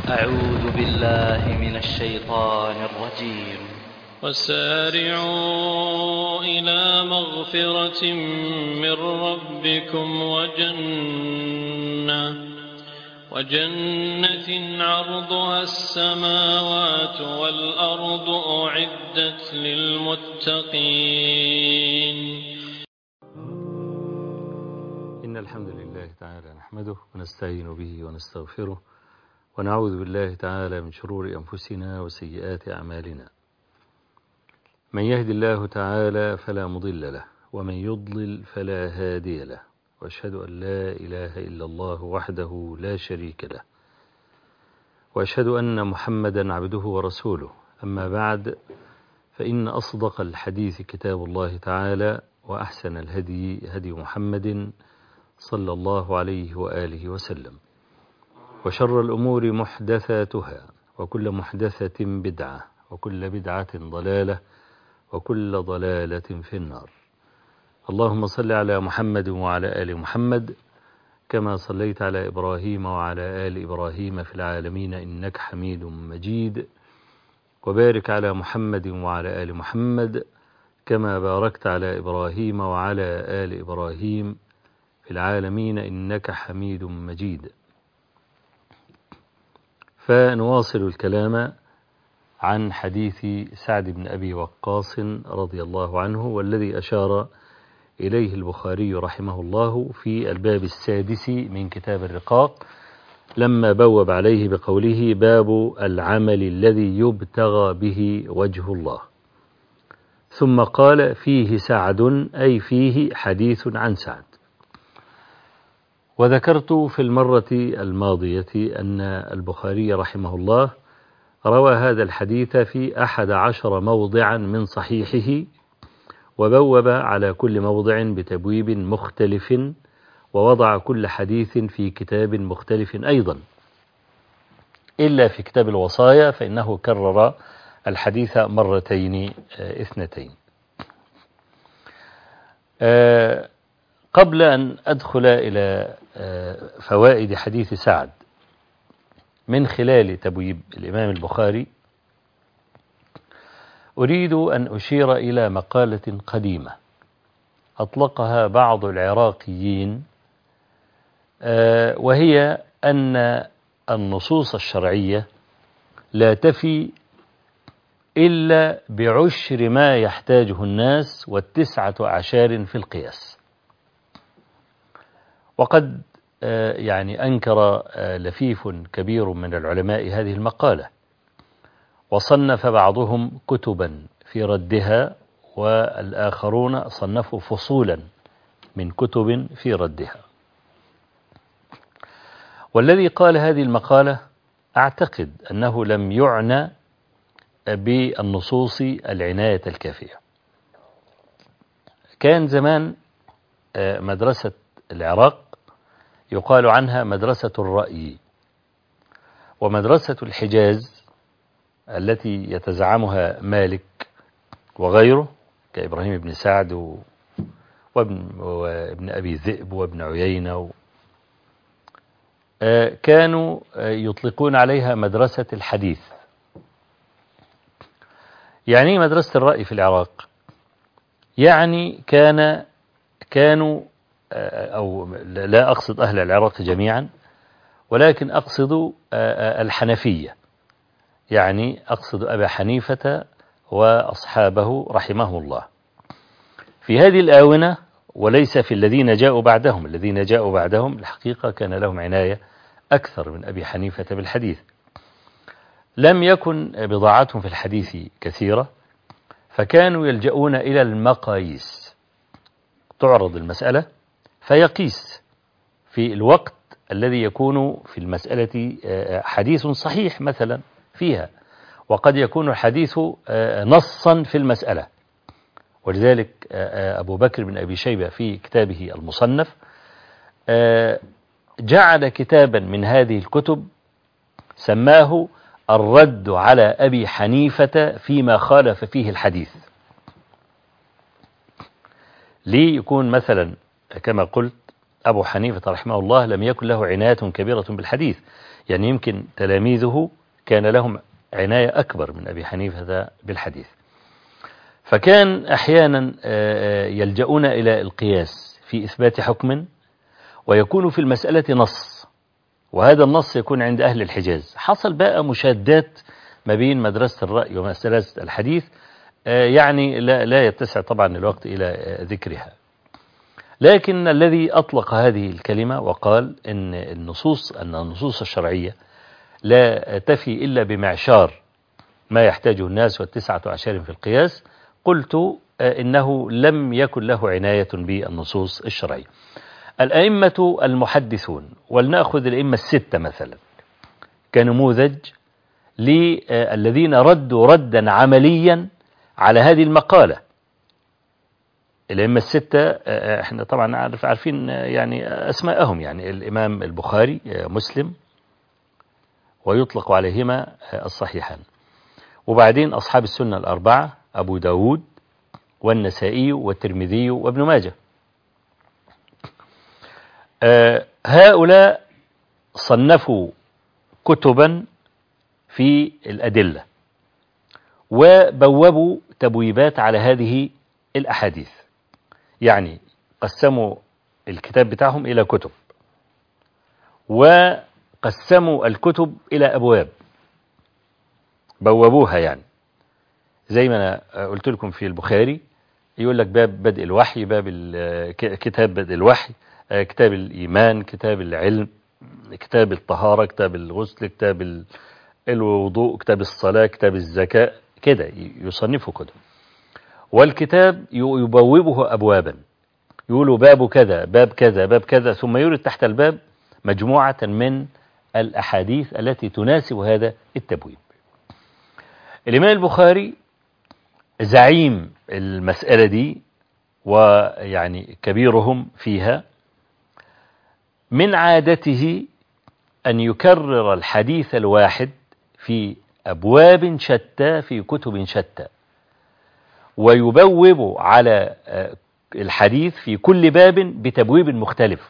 أعوذ بالله من الشيطان الرجيم وسارعوا إلى مغفرة من ربكم وجنة وجنة عرضها السماوات والأرض أعدت للمتقين إن الحمد لله تعالى نحمده ونستعين به ونستغفره ونعوذ بالله تعالى من شرور أنفسنا وسيئات أعمالنا من يهد الله تعالى فلا مضل له ومن يضلل فلا هادي له وأشهد أن لا إله إلا الله وحده لا شريك له وأشهد أن محمدا عبده ورسوله أما بعد فإن أصدق الحديث كتاب الله تعالى وأحسن الهدي هدي محمد صلى الله عليه وآله وسلم وشر الأمور محدثاتها وكل محدثة بدعة وكل بدعة ضلالة وكل ضلالة في النار اللهم صل على محمد وعلى آل محمد كما صليت على إبراهيم وعلى آل إبراهيم في العالمين إنك حميد مجيد وبارك على محمد وعلى آل محمد كما باركت على إبراهيم وعلى آل إبراهيم في العالمين إنك حميد مجيد فنواصل الكلام عن حديث سعد بن أبي وقاص رضي الله عنه والذي أشار إليه البخاري رحمه الله في الباب السادس من كتاب الرقاق لما بوب عليه بقوله باب العمل الذي يبتغى به وجه الله ثم قال فيه سعد أي فيه حديث عن سعد وذكرت في المرة الماضية أن البخاري رحمه الله روى هذا الحديث في أحد عشر موضعا من صحيحه وبوب على كل موضع بتبويب مختلف ووضع كل حديث في كتاب مختلف أيضا إلا في كتاب الوصايا فإنه كرر الحديث مرتين اثنتين قبل أن أدخل إلى فوائد حديث سعد من خلال تبويب الإمام البخاري أريد أن أشير إلى مقالة قديمة أطلقها بعض العراقيين وهي أن النصوص الشرعية لا تفي إلا بعشر ما يحتاجه الناس والتسعة أعشار في القياس وقد يعني أنكر لفيف كبير من العلماء هذه المقالة وصنف بعضهم كتبا في ردها والآخرون صنفوا فصولا من كتب في ردها والذي قال هذه المقالة أعتقد أنه لم يعنى بالنصوص العناية الكافية كان زمان مدرسة العراق يقال عنها مدرسة الرأي ومدرسة الحجاز التي يتزعمها مالك وغيره كإبراهيم بن سعد و... وابن... وابن أبي ذئب وابن عيينة و... كانوا يطلقون عليها مدرسة الحديث يعني مدرسة الرأي في العراق يعني كان كانوا أو لا أقصد أهل العراق جميعا ولكن أقصد الحنفية يعني أقصد أبا حنيفة وأصحابه رحمه الله في هذه الآونة وليس في الذين جاءوا بعدهم الذين جاءوا بعدهم الحقيقة كان لهم عناية أكثر من أبي حنيفة بالحديث لم يكن بضاعتهم في الحديث كثيرة فكانوا يلجؤون إلى المقاييس تعرض المسألة فيقيس في الوقت الذي يكون في المسألة حديث صحيح مثلا فيها وقد يكون الحديث نصا في المسألة ولذلك أبو بكر بن أبي شيبة في كتابه المصنف جعل كتابا من هذه الكتب سماه الرد على أبي حنيفة فيما خالف فيه الحديث ليه يكون مثلا كما قلت أبو حنيفة رحمه الله لم يكن له عناية كبيرة بالحديث يعني يمكن تلاميذه كان لهم عناية أكبر من أبي حنيفة بالحديث فكان أحيانا يلجؤون إلى القياس في إثبات حكم ويكون في المسألة نص وهذا النص يكون عند أهل الحجاز حصل بقى مشادات ما بين مدرسة الرأي ومسألة الحديث يعني لا, لا يتسع طبعا الوقت إلى ذكرها لكن الذي أطلق هذه الكلمة وقال إن النصوص أن النصوص الشرعية لا تفي إلا بمعشار ما يحتاجه الناس والتسعة عشر في القياس قلت إنه لم يكن له عناية بالنصوص الشرعية الأئمة المحدثون ولنأخذ الأئمة الستة مثلا كنموذج للذين ردوا ردا عمليا على هذه المقالة الأئمة الستة احنا طبعا عارف عارفين يعني أسماءهم يعني الإمام البخاري مسلم ويطلق عليهما الصحيحان وبعدين أصحاب السنة الأربعة أبو داود والنسائي والترمذي وابن ماجه هؤلاء صنفوا كتبا في الأدلة وبوبوا تبويبات على هذه الأحاديث يعني قسموا الكتاب بتاعهم إلى كتب وقسموا الكتب إلى أبواب بوبوها يعني زي ما أنا قلت لكم في البخاري يقول لك باب بدء الوحي باب كتاب بدء الوحي كتاب الإيمان كتاب العلم كتاب الطهارة كتاب الغسل كتاب الوضوء كتاب الصلاة كتاب الزكاة كده يصنفه كده والكتاب يبوبه أبوابا يقولوا باب كذا باب كذا باب كذا ثم يورد تحت الباب مجموعة من الأحاديث التي تناسب هذا التبويب الإمام البخاري زعيم المسألة دي ويعني كبيرهم فيها من عادته أن يكرر الحديث الواحد في أبواب شتى في كتب شتى ويبوب على الحديث في كل باب بتبويب مختلف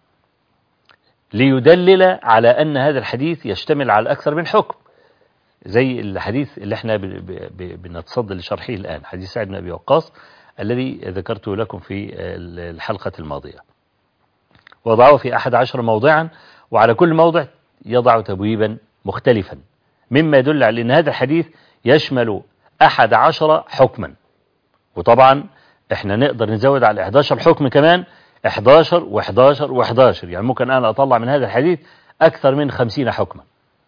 ليدلل على أن هذا الحديث يشتمل على أكثر من حكم زي الحديث اللي احنا بنتصدى لشرحه الآن حديث سعد بن أبي وقاص الذي ذكرته لكم في الحلقة الماضية وضعه في أحد عشر موضعا وعلى كل موضع يضع تبويبا مختلفا مما يدل على أن هذا الحديث يشمل أحد عشر حكما وطبعا احنا نقدر نزود على 11 حكم كمان 11 و11 و11 يعني ممكن أنا أطلع من هذا الحديث أكثر من 50 حكما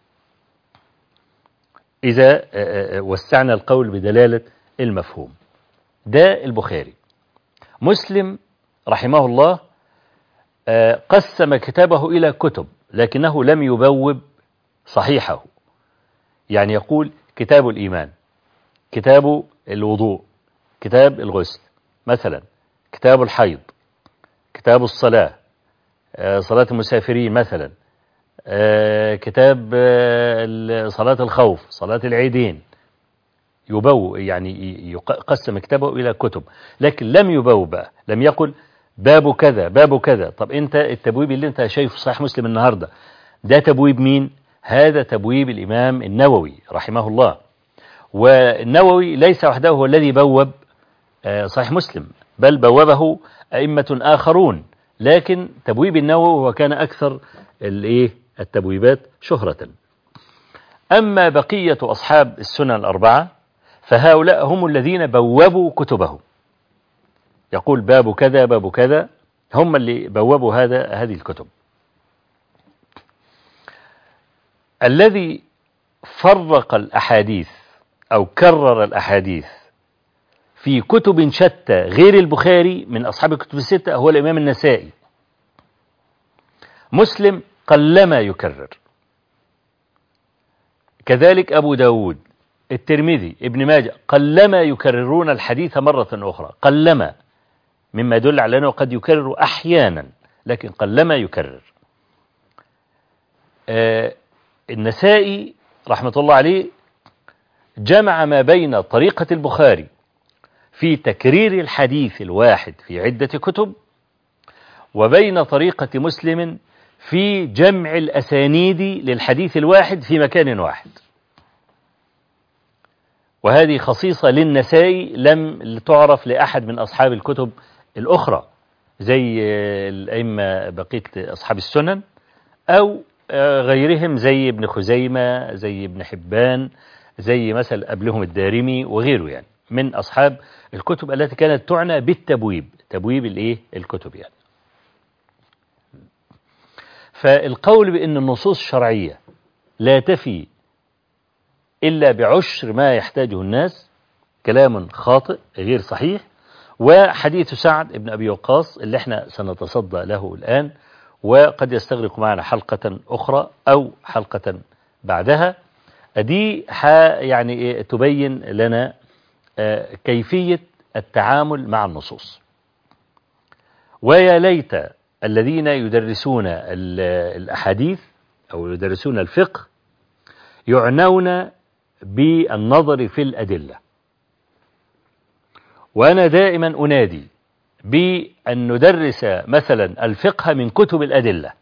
إذا وسعنا القول بدلالة المفهوم ده البخاري مسلم رحمه الله قسم كتابه إلى كتب لكنه لم يبوب صحيحه يعني يقول كتاب الإيمان كتاب الوضوء كتاب الغسل مثلا كتاب الحيض كتاب الصلاة صلاة المسافرين مثلا كتاب صلاة الخوف صلاة العيدين يبو يعني يقسم كتابه إلى كتب لكن لم يبو بقى لم يقل باب كذا باب كذا طب انت التبويب اللي انت شايفه صحيح مسلم النهاردة ده تبويب مين هذا تبويب الإمام النووي رحمه الله والنووي ليس وحده هو الذي بوب صحيح مسلم بل بوبه أئمة آخرون لكن تبويب النووي هو كان أكثر الايه التبويبات شهرة أما بقية أصحاب السنن الأربعة فهؤلاء هم الذين بوبوا كتبهم يقول باب كذا باب كذا هم اللي بوبوا هذا هذه الكتب الذي فرق الأحاديث أو كرر الأحاديث في كتب شتى غير البخاري من أصحاب الكتب الستة هو الإمام النسائي مسلم قلما يكرر كذلك أبو داود الترمذي ابن ماجه قلما يكررون الحديث مرة أخرى قلما مما يدل على أنه قد يكرر أحيانا لكن قلما يكرر آه النسائي رحمة الله عليه جمع ما بين طريقة البخاري في تكرير الحديث الواحد في عدة كتب وبين طريقة مسلم في جمع الأسانيد للحديث الواحد في مكان واحد وهذه خصيصة للنسائي لم تعرف لأحد من أصحاب الكتب الأخرى زي الأئمة بقية أصحاب السنن أو غيرهم زي ابن خزيمة زي ابن حبان زي مثل قبلهم الدارمي وغيره يعني من أصحاب الكتب التي كانت تعنى بالتبويب تبويب الإيه الكتب يعني فالقول بأن النصوص الشرعية لا تفي إلا بعشر ما يحتاجه الناس كلام خاطئ غير صحيح وحديث سعد بن أبي وقاص اللي احنا سنتصدى له الآن وقد يستغرق معنا حلقة أخرى أو حلقة بعدها دي يعني تبين لنا كيفية التعامل مع النصوص ويا ليت الذين يدرسون الأحاديث أو يدرسون الفقه يعنون بالنظر في الأدلة وأنا دائما أنادي بأن ندرس مثلا الفقه من كتب الأدلة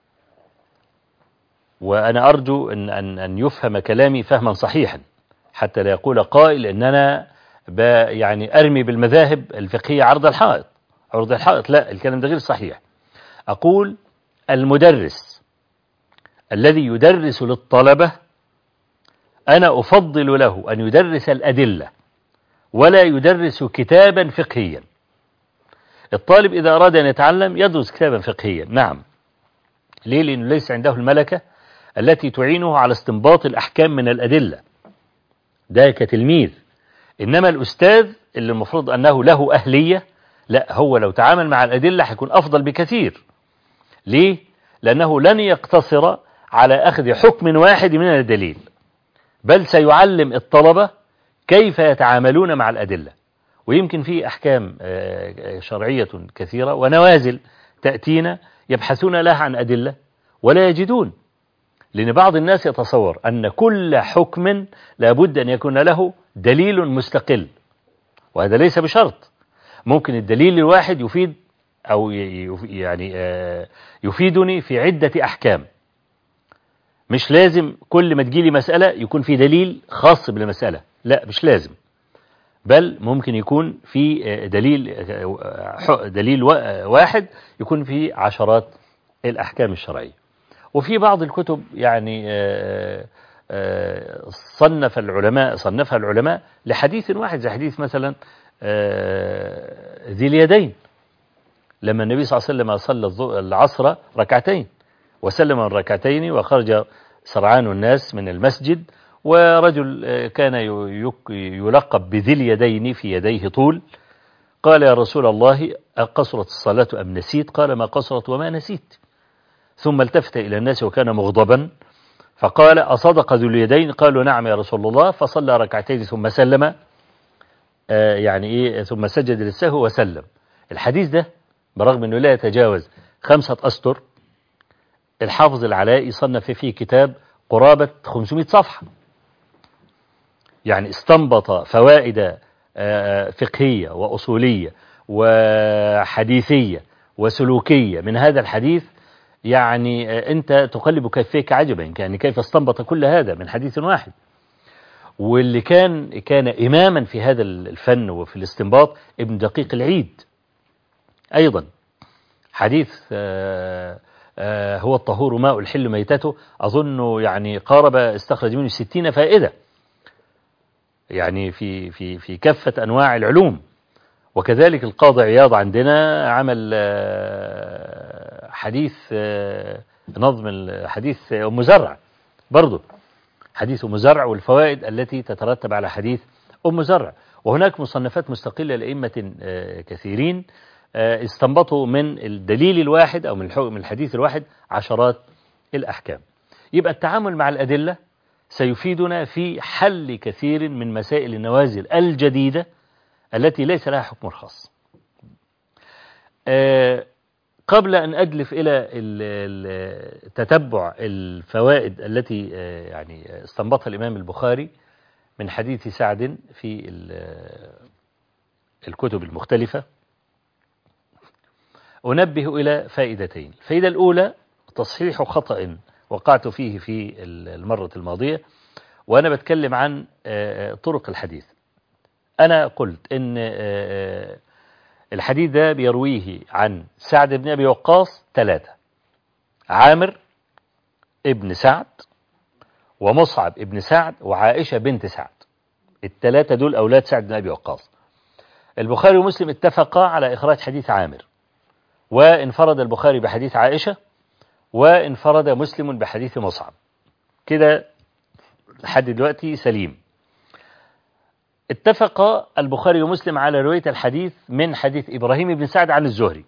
وأنا أرجو أن, أن, أن يفهم كلامي فهما صحيحا حتى لا يقول قائل أن أنا يعني أرمي بالمذاهب الفقهية عرض الحائط عرض الحائط لا الكلام ده غير صحيح أقول المدرس الذي يدرس للطلبة أنا أفضل له أن يدرس الأدلة ولا يدرس كتابا فقهيا الطالب إذا أراد أن يتعلم يدرس كتابا فقهيا نعم ليه لأنه ليس عنده الملكة التي تعينه على استنباط الأحكام من الأدلة ده كتلميذ إنما الأستاذ اللي المفروض أنه له أهلية لا هو لو تعامل مع الأدلة هيكون أفضل بكثير ليه؟ لأنه لن يقتصر على أخذ حكم واحد من الدليل بل سيعلم الطلبة كيف يتعاملون مع الأدلة ويمكن في أحكام شرعية كثيرة ونوازل تأتينا يبحثون لها عن أدلة ولا يجدون لأن بعض الناس يتصور أن كل حكم لابد أن يكون له دليل مستقل وهذا ليس بشرط ممكن الدليل الواحد يفيد أو يعني يفيدني في عدة أحكام مش لازم كل ما تجيلي مسألة يكون في دليل خاص بالمسألة لا مش لازم بل ممكن يكون في دليل دليل واحد يكون في عشرات الأحكام الشرعية وفي بعض الكتب يعني صنف العلماء صنفها العلماء لحديث واحد زي حديث مثلا ذي اليدين لما النبي صلى الله عليه وسلم صلى العصر ركعتين وسلم من ركعتين وخرج سرعان الناس من المسجد ورجل كان يلقب بذي اليدين في يديه طول قال يا رسول الله أقصرت الصلاة أم نسيت قال ما قصرت وما نسيت ثم التفت إلى الناس وكان مغضبا فقال أصدق ذو اليدين قالوا نعم يا رسول الله فصلى ركعتين ثم سلم يعني إيه ثم سجد للسهو وسلم الحديث ده برغم أنه لا يتجاوز خمسة أسطر الحافظ العلائي صنف فيه كتاب قرابة 500 صفحة يعني استنبط فوائد فقهية وأصولية وحديثية وسلوكية من هذا الحديث يعني أنت تقلب كفيك عجبا يعني كيف استنبط كل هذا من حديث واحد واللي كان كان إماما في هذا الفن وفي الاستنباط ابن دقيق العيد أيضا حديث هو الطهور ماء الحل ميتته أظن يعني قارب استخرج منه ستين فائدة يعني في في في كافة أنواع العلوم وكذلك القاضي عياض عندنا عمل حديث نظم الحديث أم زرع برضه حديث أم زرع والفوائد التي تترتب على حديث أم زرع وهناك مصنفات مستقلة لأئمة كثيرين استنبطوا من الدليل الواحد أو من الحديث الواحد عشرات الأحكام يبقى التعامل مع الأدلة سيفيدنا في حل كثير من مسائل النوازل الجديدة التي ليس لها حكم خاص قبل أن أدلف إلى تتبع الفوائد التي يعني استنبطها الإمام البخاري من حديث سعد في الكتب المختلفة أنبه إلى فائدتين الفائدة الأولى تصحيح خطأ وقعت فيه في المرة الماضية وأنا بتكلم عن طرق الحديث أنا قلت إن الحديث ده بيرويه عن سعد بن أبي وقاص ثلاثة عامر ابن سعد ومصعب ابن سعد وعائشة بنت سعد الثلاثة دول أولاد سعد بن أبي وقاص البخاري ومسلم اتفقا على إخراج حديث عامر وانفرد البخاري بحديث عائشة وانفرد مسلم بحديث مصعب كده لحد دلوقتي سليم اتفق البخاري ومسلم على رواية الحديث من حديث إبراهيم بن سعد عن الزهري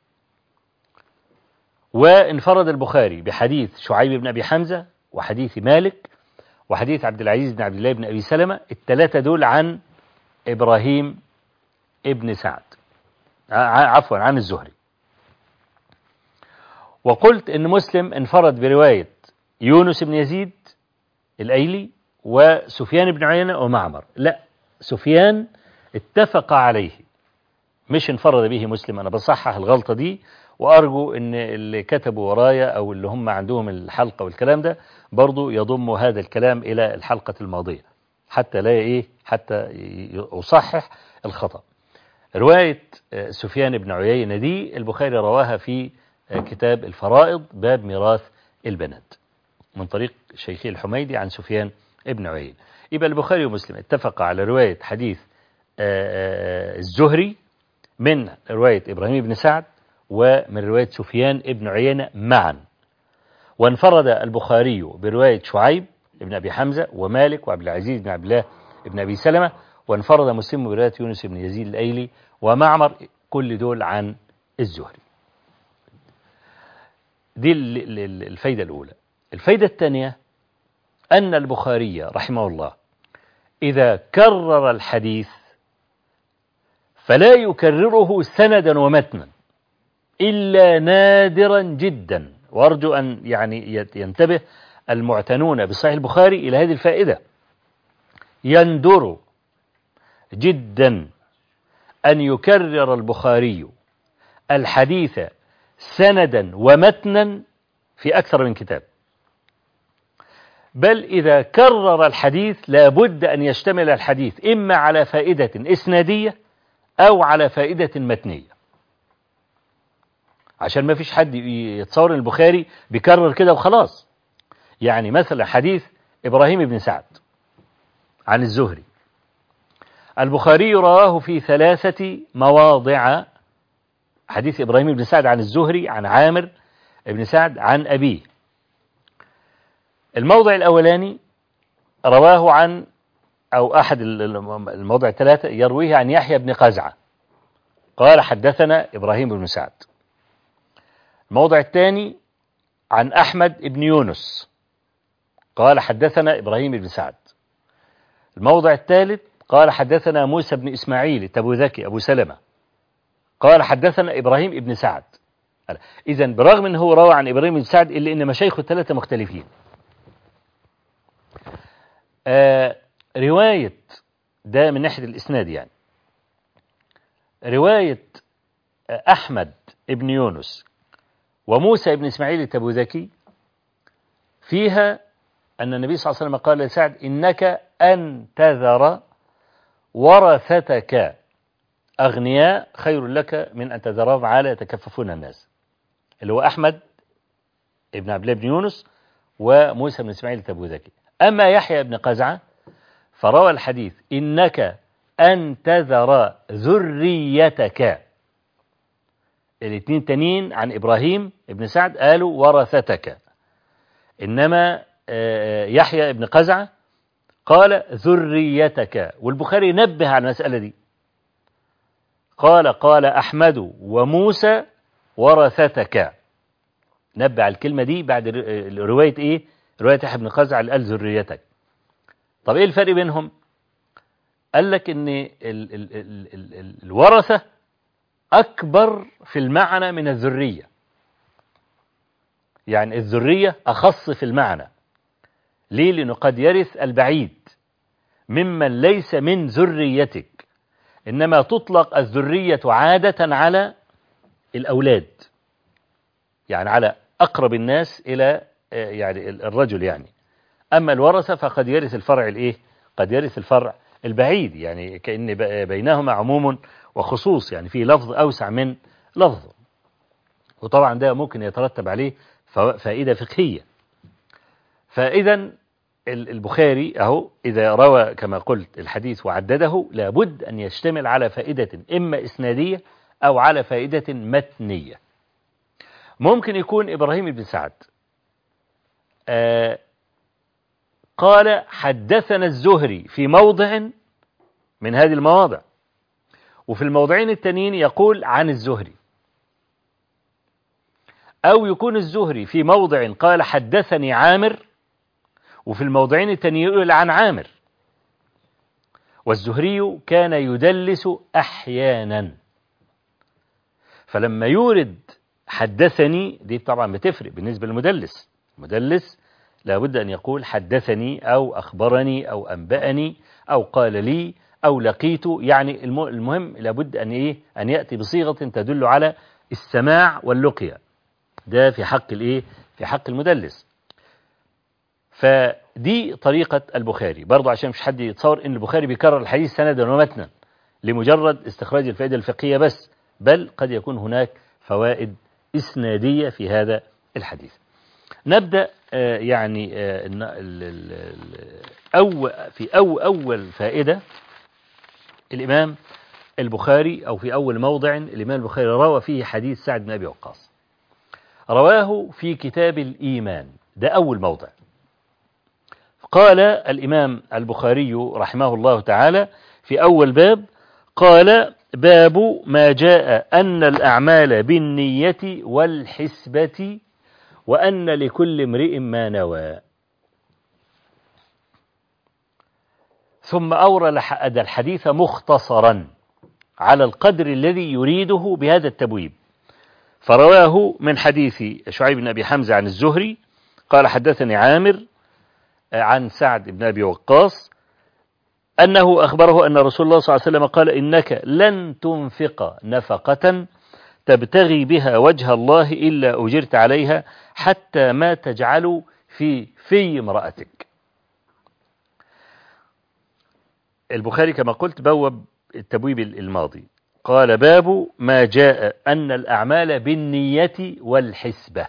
وانفرد البخاري بحديث شعيب بن أبي حمزة وحديث مالك وحديث عبد العزيز بن عبد الله بن أبي سلمة الثلاثة دول عن إبراهيم ابن سعد عفوا عن الزهري وقلت ان مسلم انفرد برواية يونس بن يزيد الايلي وسفيان بن عيينة ومعمر لا سفيان اتفق عليه مش انفرد به مسلم انا بصحح الغلطة دي وارجو ان اللي كتبوا ورايا او اللي هم عندهم الحلقة والكلام ده برضو يضموا هذا الكلام الى الحلقة الماضية حتى لا ايه حتى اصحح الخطأ رواية سفيان بن عيينة دي البخاري رواها في كتاب الفرائض باب ميراث البنات من طريق شيخي الحميدي عن سفيان ابن عيين يبقى البخاري ومسلم اتفق على رواية حديث الزهري من رواية إبراهيم بن سعد ومن رواية سفيان ابن عيينة معا وانفرد البخاري برواية شعيب ابن أبي حمزة ومالك وعبد العزيز بن عبد الله ابن أبي سلمة وانفرد مسلم برواية يونس بن يزيد الأيلي ومعمر كل دول عن الزهري دي الفايدة الأولى الفايدة الثانية أن البخاري رحمه الله إذا كرر الحديث فلا يكرره سندا ومتنا إلا نادرا جدا وأرجو أن يعني ينتبه المعتنون بصحيح البخاري إلى هذه الفائدة يندر جدا أن يكرر البخاري الحديث سندا ومتنا في أكثر من كتاب بل إذا كرر الحديث لابد أن يشتمل الحديث إما على فائدة إسنادية أو على فائدة متنية عشان ما فيش حد يتصور البخاري بيكرر كده وخلاص يعني مثلا حديث إبراهيم بن سعد عن الزهري البخاري رواه في ثلاثة مواضع حديث إبراهيم بن سعد عن الزهري عن عامر بن سعد عن أبيه الموضع الأولاني رواه عن أو أحد الموضع الثلاثة يرويه عن يحيى بن قزعة قال حدثنا إبراهيم بن سعد الموضع الثاني عن أحمد بن يونس قال حدثنا إبراهيم بن سعد الموضع الثالث قال حدثنا موسى بن إسماعيل التبوذكي أبو سلمة قال حدثنا إبراهيم بن سعد إذا برغم أنه هو روى عن إبراهيم بن سعد إلا أن مشايخه الثلاثة مختلفين آه رواية ده من ناحية الإسناد يعني رواية أحمد بن يونس وموسى بن إسماعيل التبوذكي فيها أن النبي صلى الله عليه وسلم قال لسعد إنك أن تذر ورثتك أغنياء خير لك من أن تذرهم على يتكففون الناس اللي هو أحمد ابن عبد الله بن يونس وموسى بن إسماعيل التبوذكي أما يحيى بن قزعة فروى الحديث إنك أن تذر ذريتك الاثنين تانيين عن إبراهيم ابن سعد قالوا ورثتك إنما يحيى ابن قزعة قال ذريتك والبخاري نبه على المسألة دي قال قال أحمد وموسى ورثتك نبه على الكلمة دي بعد رواية إيه رواية يحيى بن قزعة اللي قال ذريتك طب إيه الفرق بينهم قال لك إن ال ال ال ال ال الورثة أكبر في المعنى من الذرية يعني الذرية أخص في المعنى ليه لأنه قد يرث البعيد ممن ليس من ذريتك إنما تطلق الذرية عادة على الأولاد يعني على أقرب الناس إلى آه، يعني ال- الرجل يعني أما الورثة فقد يرث الفرع الإيه قد يرث الفرع البعيد يعني كأن ب- بينهما عموم وخصوص يعني في لفظ أوسع من لفظ وطبعا ده ممكن يترتب عليه فوا- فائدة فقهية فإذا ال- البخاري أهو إذا روى كما قلت الحديث وعدده لابد أن يشتمل على فائدة إما إسنادية أو على فائدة متنية ممكن يكون إبراهيم بن سعد آه قال حدثنا الزهري في موضع من هذه المواضع وفي الموضعين التانيين يقول عن الزهري أو يكون الزهري في موضع قال حدثني عامر وفي الموضعين التانيين يقول عن عامر والزهري كان يدلس أحيانا فلما يورد حدثني دي طبعا بتفرق بالنسبة للمدلس المدلس لابد أن يقول حدثني أو أخبرني أو أنبأني أو قال لي أو لقيت يعني الم- المهم لابد أن إيه أن يأتي بصيغة تدل على السماع واللقيا ده في حق الإيه في حق المدلس فدي طريقة البخاري برضو عشان مش حد يتصور ان البخاري بيكرر الحديث سندا ومتنا لمجرد استخراج الفائدة الفقهية بس بل قد يكون هناك فوائد إسنادية في هذا الحديث نبدأ آه، يعني آه، الن- ال- ال- ال- أو في أو أول فائدة الإمام البخاري أو في أول موضع الإمام البخاري روى فيه حديث سعد بن أبي وقاص رواه في كتاب الإيمان ده أول موضع قال الإمام البخاري رحمه الله تعالى في أول باب قال باب ما جاء أن الأعمال بالنية والحسبة وأن لكل امرئ ما نوى ثم أورد الحديث مختصرا على القدر الذي يريده بهذا التبويب فرواه من حديث شعيب بن أبي حمزة عن الزهري قال حدثني عامر عن سعد بن أبي وقاص أنه أخبره أن رسول الله صلى الله عليه وسلم قال إنك لن تنفق نفقة تبتغي بها وجه الله إلا أجرت عليها حتى ما تجعل في في امرأتك البخاري كما قلت بوب التبويب الماضي قال باب ما جاء أن الأعمال بالنية والحسبة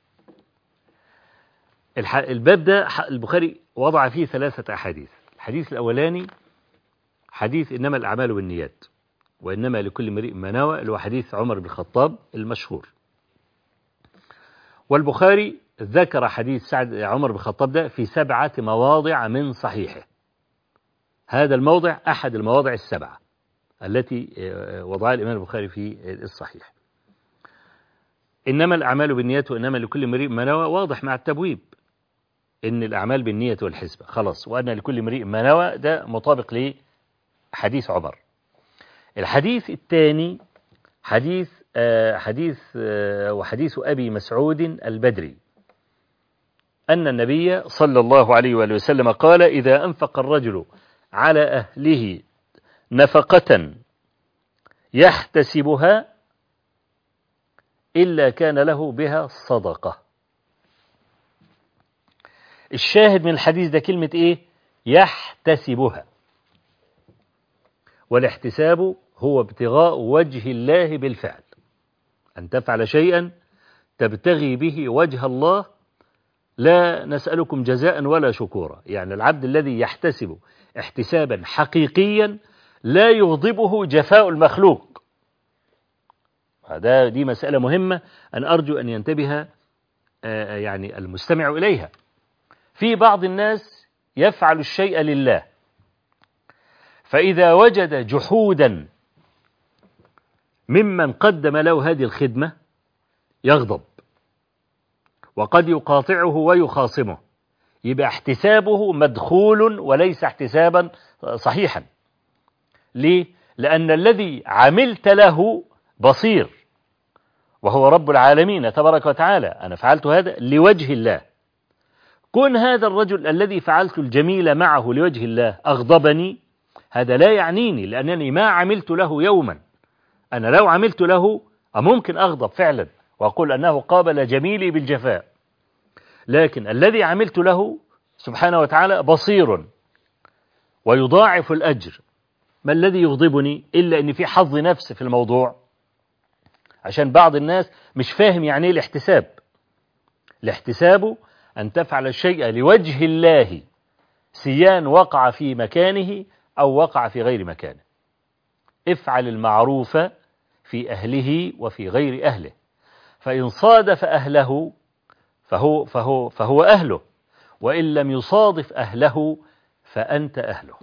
الح- الباب ده ح- البخاري وضع فيه ثلاثة أحاديث الحديث الأولاني حديث إنما الأعمال بالنيات وإنما لكل امرئ ما نوى اللي هو حديث عمر بن الخطاب المشهور والبخاري ذكر حديث سعد عمر بن الخطاب ده في سبعة مواضع من صحيحه هذا الموضع أحد المواضع السبعة التي آه، وضعها الإمام البخاري في الصحيح إنما الأعمال بالنيات وإنما لكل امرئ ما نوى واضح مع التبويب إن الأعمال بالنية والحسبة خلاص وأن لكل امرئ ما نوى ده مطابق لحديث عمر الحديث الثاني حديث آه، حديث آه، وحديث أبي مسعود البدري أن النبي صلى الله عليه وآله وسلم قال إذا أنفق الرجل على أهله نفقة يحتسبها إلا كان له بها صدقة الشاهد من الحديث ده كلمة إيه يحتسبها والاحتساب هو ابتغاء وجه الله بالفعل أن تفعل شيئا تبتغي به وجه الله لا نسألكم جزاء ولا شكورا يعني العبد الذي يحتسب احتسابا حقيقيا لا يغضبه جفاء المخلوق هذا دي مسألة مهمة أن أرجو أن ينتبه آه، يعني المستمع إليها في بعض الناس يفعل الشيء لله فإذا وجد جحودا ممن قدم له هذه الخدمة يغضب وقد يقاطعه ويخاصمه يبقى احتسابه مدخول وليس احتسابا صحيحا ليه؟ لأن الذي عملت له بصير وهو رب العالمين تبارك وتعالى أنا فعلت هذا لوجه الله كون هذا الرجل الذي فعلت الجميل معه لوجه الله أغضبني هذا لا يعنيني لأنني ما عملت له يوما أنا لو عملت له ممكن أغضب فعلا وأقول أنه قابل جميلي بالجفاء لكن الذي عملت له سبحانه وتعالى بصير ويضاعف الأجر ما الذي يغضبني إلا أن في حظ نفس في الموضوع عشان بعض الناس مش فاهم يعني ايه الاحتساب الاحتساب أن تفعل الشيء لوجه الله سيان وقع في مكانه أو وقع في غير مكانه افعل المعروف في أهله وفي غير أهله فإن صادف أهله فهو, فهو, فهو أهله وإن لم يصادف أهله فأنت أهله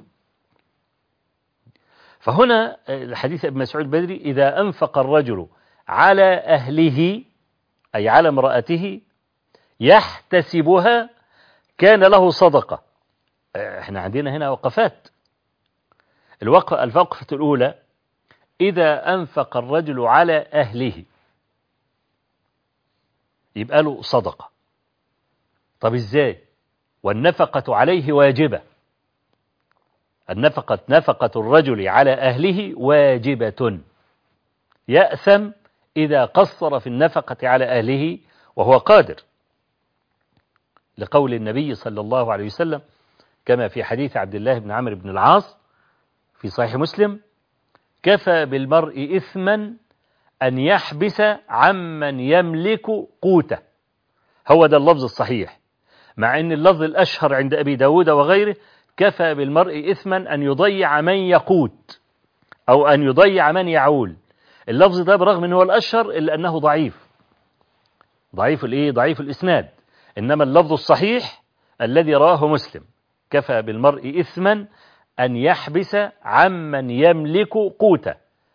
فهنا الحديث ابن مسعود بدري إذا أنفق الرجل على أهله أي على امرأته يحتسبها كان له صدقة احنا عندنا هنا وقفات الوقفة الوقفة الأولى إذا أنفق الرجل على أهله يبقى له صدقة طب إزاي والنفقة عليه واجبة النفقة نفقة الرجل على أهله واجبة يأثم إذا قصر في النفقة على أهله وهو قادر لقول النبي صلى الله عليه وسلم كما في حديث عبد الله بن عمرو بن العاص في صحيح مسلم كفى بالمرء إثما أن يحبس عمن يملك قوته هو ده اللفظ الصحيح مع أن اللفظ الأشهر عند أبي داود وغيره كفى بالمرء إثما أن يضيع من يقوت أو أن يضيع من يعول اللفظ ده برغم أنه الأشهر إلا أنه ضعيف ضعيف الإيه؟ ضعيف الإسناد إنما اللفظ الصحيح الذي رواه مسلم كفى بالمرء إثما أن يحبس عمن يملك قوته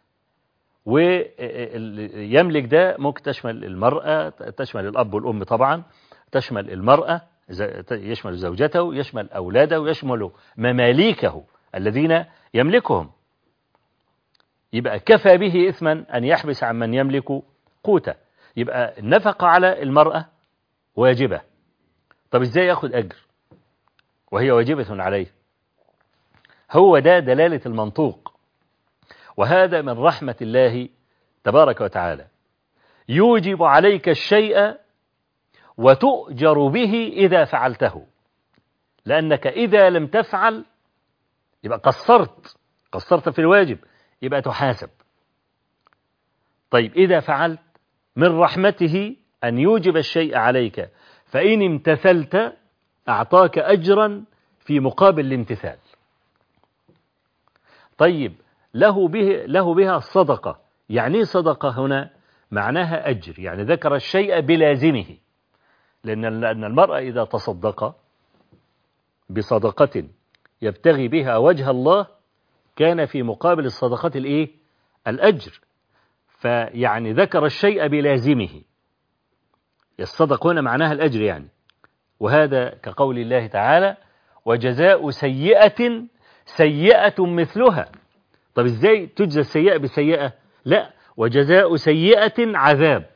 ويملك ده ممكن تشمل المرأة تشمل الأب والأم طبعا تشمل المرأة يشمل زوجته يشمل أولاده يشمل مماليكه الذين يملكهم يبقى كفى به إثما أن يحبس عن من يملك قوته يبقى النفقة على المرأة واجبة طب إزاي يأخذ أجر وهي واجبة عليه هو ده دلالة المنطوق وهذا من رحمة الله تبارك وتعالى يوجب عليك الشيء وتؤجر به إذا فعلته لأنك إذا لم تفعل يبقى قصرت قصرت في الواجب يبقى تحاسب طيب إذا فعلت من رحمته أن يوجب الشيء عليك فإن امتثلت أعطاك أجرا في مقابل الامتثال طيب له به له بها الصدقة يعني صدقة هنا معناها أجر يعني ذكر الشيء بلازمه لأن لأن المرأة إذا تصدق بصدقة يبتغي بها وجه الله كان في مقابل الصدقة الإيه؟ الأجر فيعني ذكر الشيء بلازمه الصدق هنا معناها الأجر يعني وهذا كقول الله تعالى وجزاء سيئة سيئة مثلها طب ازاي تجزى السيئة بسيئة لا وجزاء سيئة عذاب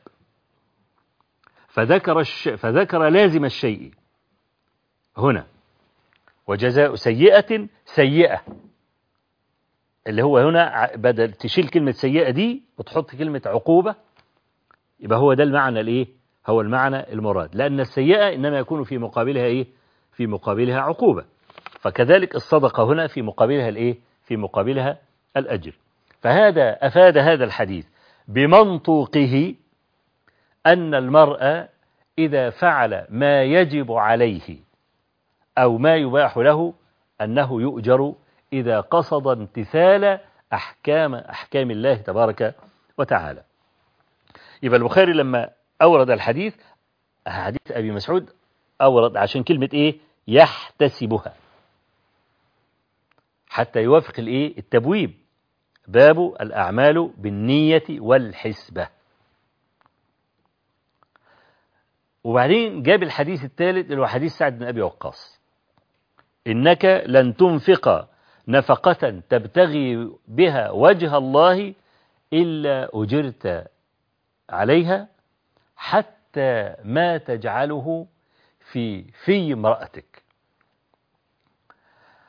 فذكر, الش... فذكر لازم الشيء هنا وجزاء سيئة سيئة اللي هو هنا بدل تشيل كلمة سيئة دي وتحط كلمة عقوبة يبقى هو ده المعنى الايه هو المعنى المراد لأن السيئة إنما يكون في مقابلها ايه في مقابلها عقوبة فكذلك الصدقة هنا في مقابلها الايه في مقابلها الأجر فهذا أفاد هذا الحديث بمنطوقه أن المرء إذا فعل ما يجب عليه أو ما يباح له أنه يؤجر إذا قصد امتثال أحكام أحكام الله تبارك وتعالى يبقى البخاري لما أورد الحديث حديث أبي مسعود أورد عشان كلمة إيه يحتسبها حتى يوافق الإيه التبويب باب الأعمال بالنية والحسبة وبعدين جاب الحديث الثالث اللي هو حديث سعد بن أبي وقاص إنك لن تنفق نفقة تبتغي بها وجه الله إلا أجرت عليها حتى ما تجعله في في امرأتك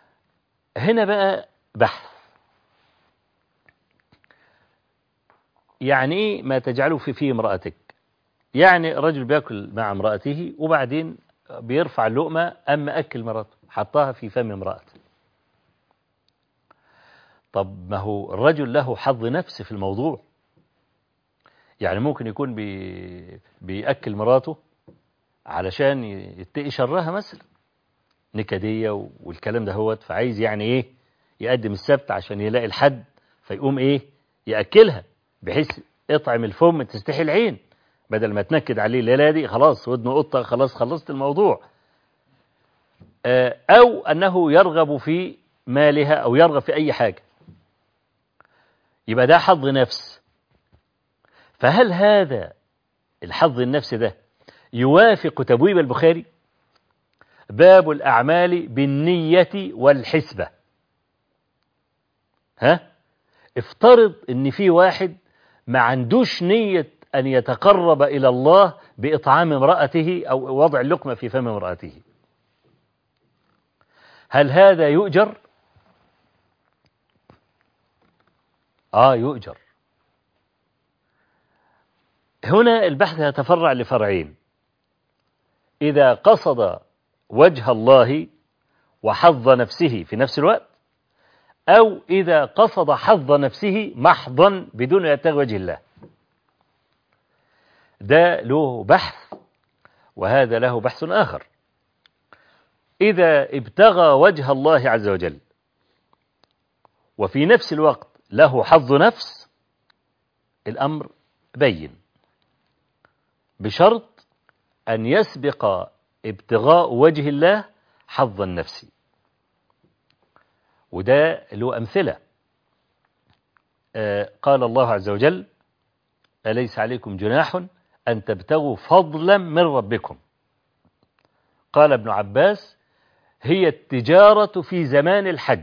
هنا بقى بحث يعني ايه ما تجعله في فيه امرأتك يعني رجل بياكل مع امرأته وبعدين بيرفع اللقمة أما أكل مراته حطها في فم امرأته طب ما هو الرجل له حظ نفس في الموضوع يعني ممكن يكون بي بيأكل مراته علشان يتقي شرها مثلا نكدية والكلام ده هوت فعايز يعني ايه يقدم السبت عشان يلاقي الحد فيقوم ايه يأكلها بحيث اطعم الفم تستحي العين بدل ما تنكد عليه الليلة دي خلاص ودنه قطة خلاص خلصت الموضوع أو أنه يرغب في مالها أو يرغب في أي حاجة يبقى ده حظ نفس فهل هذا الحظ النفس ده يوافق تبويب البخاري باب الأعمال بالنية والحسبة ها افترض ان في واحد ما عندوش نية أن يتقرب إلى الله بإطعام امرأته أو وضع اللقمة في فم امرأته هل هذا يؤجر؟ آه يؤجر هنا البحث يتفرع لفرعين إذا قصد وجه الله وحظ نفسه في نفس الوقت أو إذا قصد حظ نفسه محضا بدون أن يبتغي وجه الله ده له بحث وهذا له بحث آخر إذا ابتغى وجه الله عز وجل وفي نفس الوقت له حظ نفس الأمر بين بشرط أن يسبق ابتغاء وجه الله حظ النفس وده له أمثلة آه قال الله عز وجل أليس عليكم جناح أن تبتغوا فضلا من ربكم قال ابن عباس هي التجارة في زمان الحج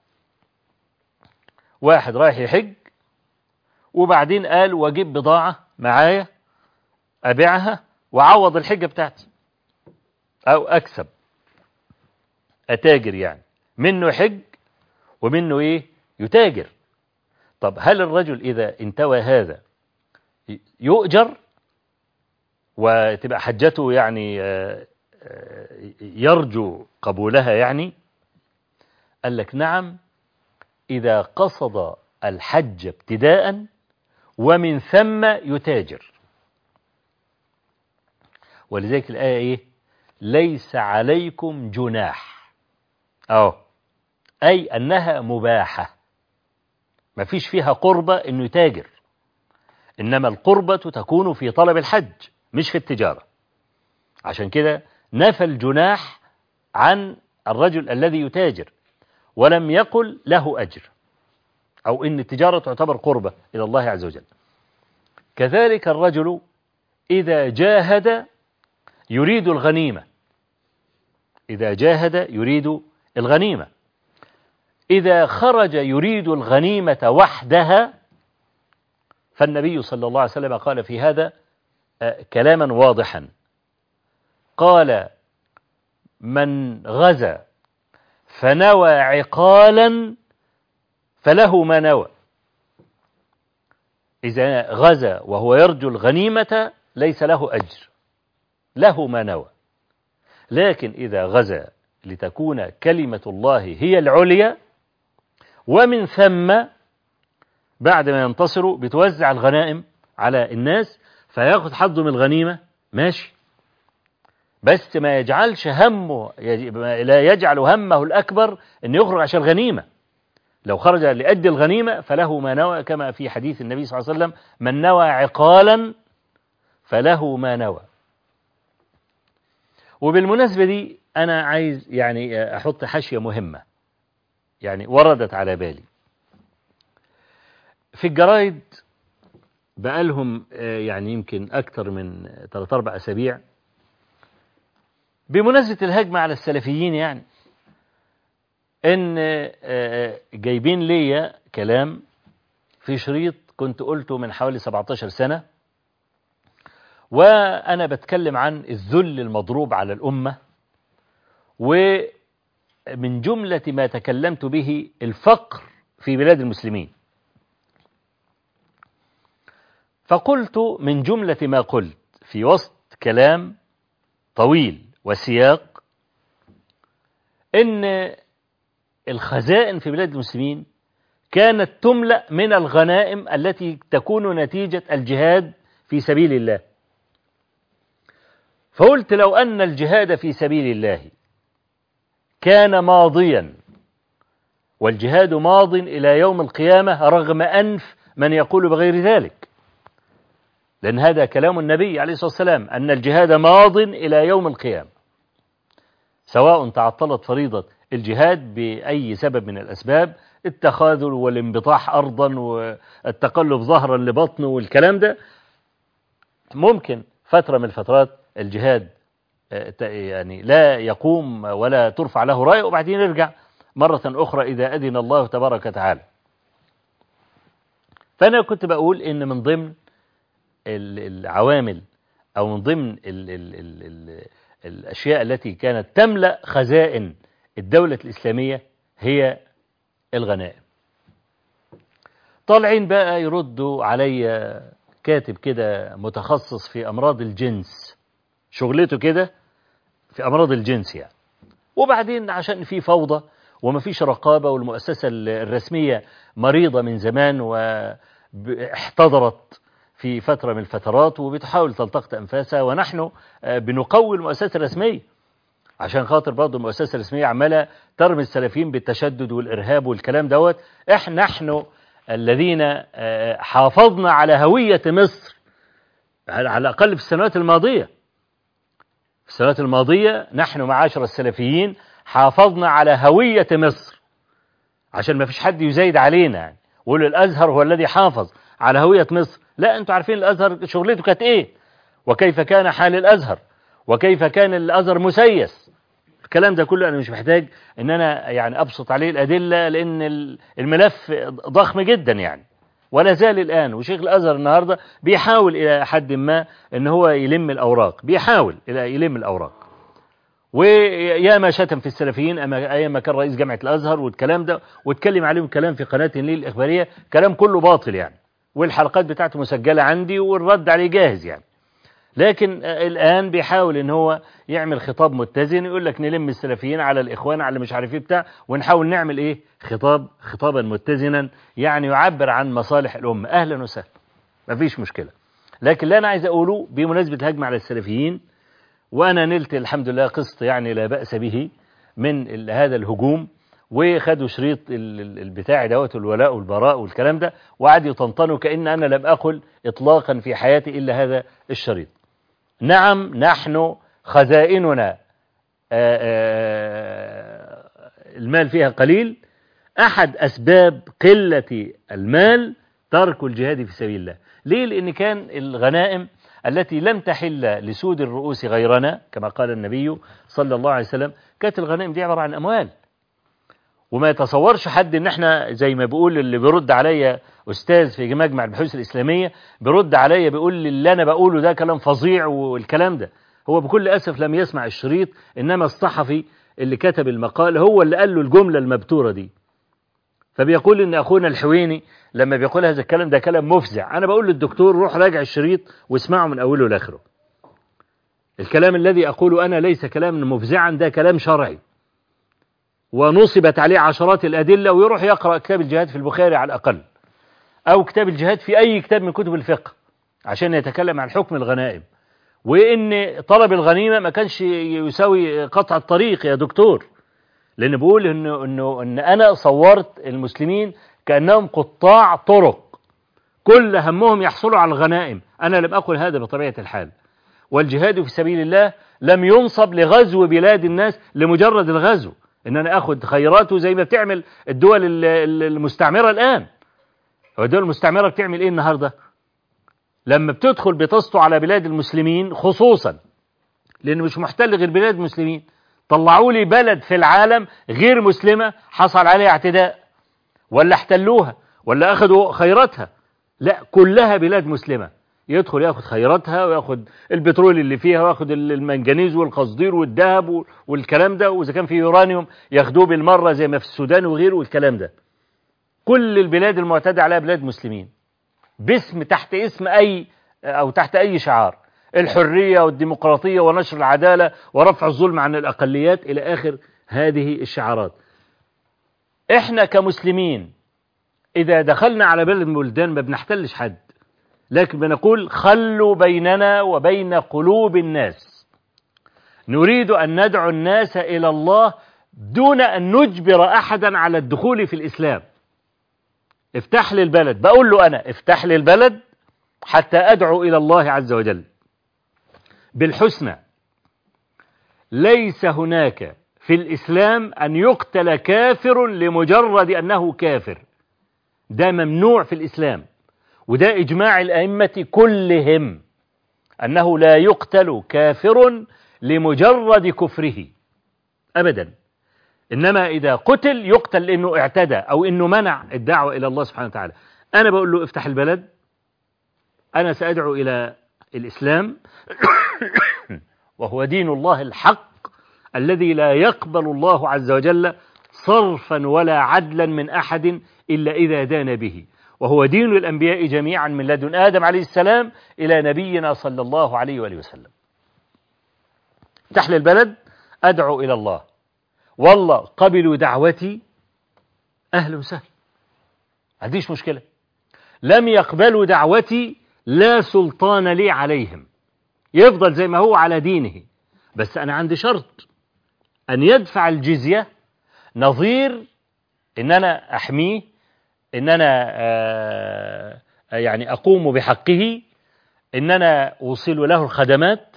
واحد رايح يحج وبعدين قال واجيب بضاعة معايا أبيعها وعوض الحجة بتاعتي أو أكسب أتاجر يعني منه حج ومنه إيه يتاجر طب هل الرجل إذا انتوى هذا يؤجر وتبقى حجته يعني يرجو قبولها يعني قال لك نعم إذا قصد الحج ابتداء ومن ثم يتاجر ولذلك الآية إيه ليس عليكم جناح أو أي أنها مباحة ما فيش فيها قربة إنه يتاجر إنما القربة تكون في طلب الحج مش في التجارة عشان كده نفى الجناح عن الرجل الذي يتاجر ولم يقل له أجر أو إن التجارة تعتبر قربة إلى الله عز وجل كذلك الرجل إذا جاهد يريد الغنيمة إذا جاهد يريد الغنيمة إذا خرج يريد الغنيمة وحدها فالنبي صلى الله عليه وسلم قال في هذا كلاما واضحا قال من غزا فنوى عقالا فله ما نوى إذا غزا وهو يرجو الغنيمة ليس له أجر له ما نوى لكن إذا غزا لتكون كلمة الله هي العليا ومن ثم بعد ما ينتصروا بتوزع الغنائم على الناس فياخذ حظه من الغنيمة ماشي بس ما يجعلش همه لا يجعل همه الأكبر أن يخرج عشان الغنيمة لو خرج لأجل الغنيمة فله ما نوى كما في حديث النبي صلى الله عليه وسلم من نوى عقالا فله ما نوى وبالمناسبة دي أنا عايز يعني أحط حاشية مهمة يعني وردت على بالي في الجرايد بقالهم يعني يمكن أكثر من 3 أربع أسابيع بمناسبة الهجمة على السلفيين يعني إن جايبين ليا كلام في شريط كنت قلته من حوالي 17 سنة وأنا بتكلم عن الذل المضروب على الأمة ومن جملة ما تكلمت به الفقر في بلاد المسلمين فقلت من جملة ما قلت في وسط كلام طويل وسياق إن الخزائن في بلاد المسلمين كانت تملأ من الغنائم التي تكون نتيجة الجهاد في سبيل الله فقلت لو أن الجهاد في سبيل الله كان ماضيا والجهاد ماض إلى يوم القيامة رغم أنف من يقول بغير ذلك لأن هذا كلام النبي عليه الصلاة والسلام أن الجهاد ماض إلى يوم القيامة سواء تعطلت فريضة الجهاد بأي سبب من الأسباب التخاذل والانبطاح أرضا والتقلب ظهرا لبطن والكلام ده ممكن فترة من الفترات الجهاد يعني لا يقوم ولا ترفع له راية وبعدين يرجع مرة أخرى إذا أذن الله تبارك وتعالى فأنا كنت بقول إن من ضمن العوامل أو من ضمن ال ال ال ال الأشياء التي كانت تملأ خزائن الدولة الإسلامية هي الغنائم طالعين بقى يردوا علي كاتب كده متخصص في أمراض الجنس شغلته كده في أمراض الجنس يعني وبعدين عشان في فوضى وما فيش رقابة والمؤسسة الرسمية مريضة من زمان واحتضرت في فترة من الفترات وبتحاول تلتقط أنفاسها ونحن بنقوي المؤسسة الرسمية عشان خاطر برضه المؤسسة الرسمية عمالة ترمي السلفيين بالتشدد والإرهاب والكلام دوت احنا نحن الذين حافظنا على هوية مصر على الأقل في السنوات الماضية في السنوات الماضية نحن معاشر السلفيين حافظنا على هوية مصر عشان ما فيش حد يزايد علينا يعني ويقول الأزهر هو الذي حافظ على هوية مصر لا أنتوا عارفين الأزهر شغلته كانت إيه وكيف كان حال الأزهر وكيف كان الأزهر مسيس الكلام ده كله أنا مش محتاج أن أنا يعني أبسط عليه الأدلة لأن الملف ضخم جدا يعني ولا زال الآن وشيخ الأزهر النهاردة بيحاول إلى حد ما أن هو يلم الأوراق بيحاول إلى يلم الأوراق ويا ما شتم في السلفيين أيام ما كان رئيس جامعة الأزهر والكلام ده واتكلم عليهم كلام في قناة النيل الإخبارية كلام كله باطل يعني والحلقات بتاعته مسجلة عندي والرد عليه جاهز يعني لكن الآن بيحاول ان هو يعمل خطاب متزن يقول لك نلم السلفيين على الإخوان على مش عارف ايه بتاع ونحاول نعمل ايه خطاب خطابا متزنا يعني يعبر عن مصالح الأمة أهلا وسهلا مفيش مشكلة لكن اللي أنا عايز أقوله بمناسبة الهجمة على السلفيين وأنا نلت الحمد لله قسط يعني لا بأس به من هذا الهجوم وخدوا شريط البتاع دوت الولاء والبراء والكلام ده وقعدوا يطنطنوا كأن أنا لم أقل إطلاقا في حياتي إلا هذا الشريط نعم نحن خزائننا المال فيها قليل أحد أسباب قلة المال ترك الجهاد في سبيل الله ليه لأن كان الغنائم التي لم تحل لسود الرؤوس غيرنا كما قال النبي صلى الله عليه وسلم كانت الغنائم دي عبارة عن أموال وما يتصورش حد ان احنا زي ما بيقول اللي بيرد عليا استاذ في مجمع البحوث الاسلاميه بيرد عليا بيقول لي اللي انا بقوله ده كلام فظيع والكلام ده هو بكل اسف لم يسمع الشريط انما الصحفي اللي كتب المقال هو اللي قال له الجمله المبتوره دي فبيقول ان اخونا الحويني لما بيقول هذا الكلام ده كلام مفزع انا بقول للدكتور روح راجع الشريط واسمعه من اوله لاخره الكلام الذي اقوله انا ليس كلاما مفزعا ده كلام شرعي ونصبت عليه عشرات الأدلة ويروح يقرأ كتاب الجهاد في البخاري على الأقل أو كتاب الجهاد في أي كتاب من كتب الفقه عشان يتكلم عن حكم الغنائم وإن طلب الغنيمة ما كانش يساوي قطع الطريق يا دكتور لأن بقول إنه إنه إن أنا صورت المسلمين كأنهم قطاع طرق كل همهم يحصلوا على الغنائم أنا لم أقل هذا بطبيعة الحال والجهاد في سبيل الله لم ينصب لغزو بلاد الناس لمجرد الغزو ان انا اخد خيراته زي ما بتعمل الدول المستعمرة الان هو الدول المستعمرة بتعمل ايه النهاردة لما بتدخل بتسطو على بلاد المسلمين خصوصا لانه مش محتل غير بلاد المسلمين طلعوا لي بلد في العالم غير مسلمة حصل عليها اعتداء ولا احتلوها ولا اخذوا خيراتها لا كلها بلاد مسلمة يدخل ياخد خيراتها وياخد البترول اللي فيها وياخد المنجنيز والقصدير والذهب والكلام ده واذا كان في يورانيوم ياخدوه بالمره زي ما في السودان وغيره والكلام ده كل البلاد المعتدى عليها بلاد مسلمين باسم تحت اسم أي أو تحت أي شعار الحرية والديمقراطية ونشر العدالة ورفع الظلم عن الأقليات إلى آخر هذه الشعارات إحنا كمسلمين إذا دخلنا على بلد من البلدان ما بنحتلش حد لكن بنقول خلوا بيننا وبين قلوب الناس نريد أن ندعو الناس إلى الله دون أن نجبر أحدا على الدخول في الإسلام افتح لي البلد بقول له أنا افتح لي البلد حتى أدعو إلى الله عز وجل بالحسنى ليس هناك في الإسلام أن يقتل كافر لمجرد أنه كافر ده ممنوع في الإسلام وده إجماع الأئمة كلهم أنه لا يقتل كافر لمجرد كفره أبدا إنما إذا قتل يقتل لأنه اعتدى أو إنه منع الدعوة إلى الله سبحانه وتعالى أنا بقول له افتح البلد أنا سأدعو إلى الإسلام وهو دين الله الحق الذي لا يقبل الله عز وجل صرفا ولا عدلا من أحد إلا إذا دان به وهو دين الأنبياء جميعا من لدن آدم عليه السلام إلى نبينا صلى الله عليه وآله وسلم افتح لي البلد أدعو إلى الله والله قبلوا دعوتي أهلا وسهلا عنديش مشكلة لم يقبلوا دعوتي لا سلطان لي عليهم يفضل زي ما هو على دينه بس أنا عندي شرط أن يدفع الجزية نظير إن أنا أحميه إن أنا آه يعني أقوم بحقه إن أنا أوصل له الخدمات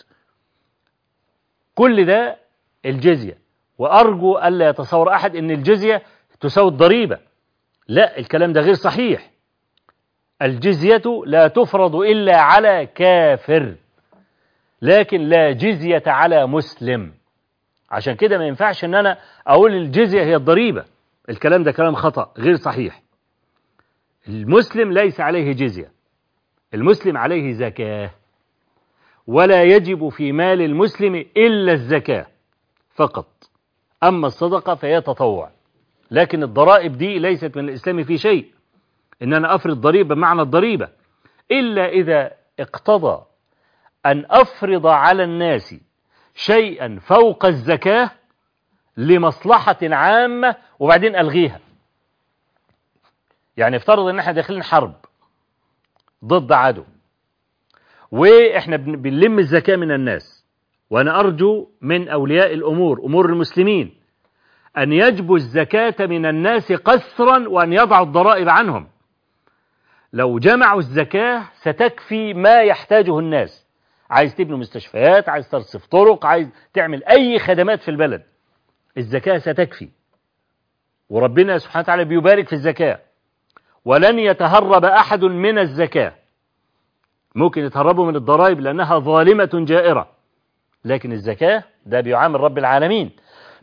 كل ده الجزية وأرجو ألا يتصور أحد أن الجزية تساوي الضريبة لا الكلام ده غير صحيح الجزية لا تفرض إلا على كافر لكن لا جزية على مسلم عشان كده ما ينفعش ان انا اقول الجزية هي الضريبة الكلام ده كلام خطأ غير صحيح المسلم ليس عليه جزية المسلم عليه زكاة ولا يجب في مال المسلم إلا الزكاة فقط أما الصدقة فهي تطوع لكن الضرائب دي ليست من الإسلام في شيء إن أنا أفرض ضريبة بمعنى الضريبة إلا إذا اقتضى أن أفرض على الناس شيئا فوق الزكاة لمصلحة عامة وبعدين ألغيها يعني افترض ان احنا داخلين حرب ضد عدو واحنا بنلم الزكاة من الناس وانا ارجو من اولياء الامور امور المسلمين ان يجبوا الزكاة من الناس قسرا وان يضعوا الضرائب عنهم لو جمعوا الزكاة ستكفي ما يحتاجه الناس عايز تبني مستشفيات عايز ترصف طرق عايز تعمل اي خدمات في البلد الزكاة ستكفي وربنا سبحانه وتعالى بيبارك في الزكاة ولن يتهرب أحد من الزكاة ممكن يتهربوا من الضرائب لأنها ظالمة جائرة لكن الزكاة ده بيعامل رب العالمين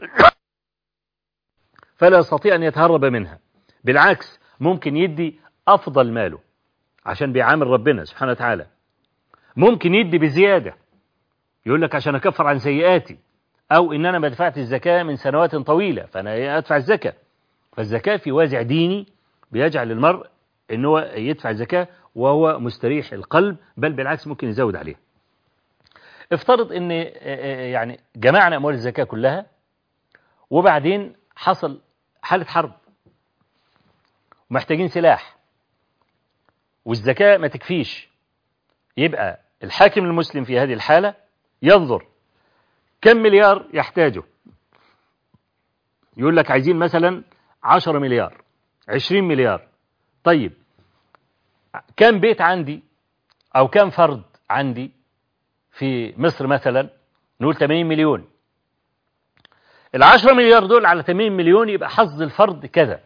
فلا يستطيع أن يتهرب منها بالعكس ممكن يدي أفضل ماله عشان بيعامل ربنا سبحانه وتعالى ممكن يدي بزيادة يقول لك عشان أكفر عن سيئاتي أو إن أنا ما دفعت الزكاة من سنوات طويلة فأنا أدفع الزكاة فالزكاة في وازع ديني بيجعل المرء ان هو يدفع الزكاة وهو مستريح القلب بل بالعكس ممكن يزود عليه افترض ان يعني جمعنا اموال الزكاة كلها وبعدين حصل حالة حرب ومحتاجين سلاح والزكاة ما تكفيش يبقى الحاكم المسلم في هذه الحالة ينظر كم مليار يحتاجه يقول لك عايزين مثلا 10 مليار 20 مليار طيب كم بيت عندي أو كم فرد عندي في مصر مثلا نقول 80 مليون العشرة مليار دول على 80 مليون يبقى حظ الفرد كذا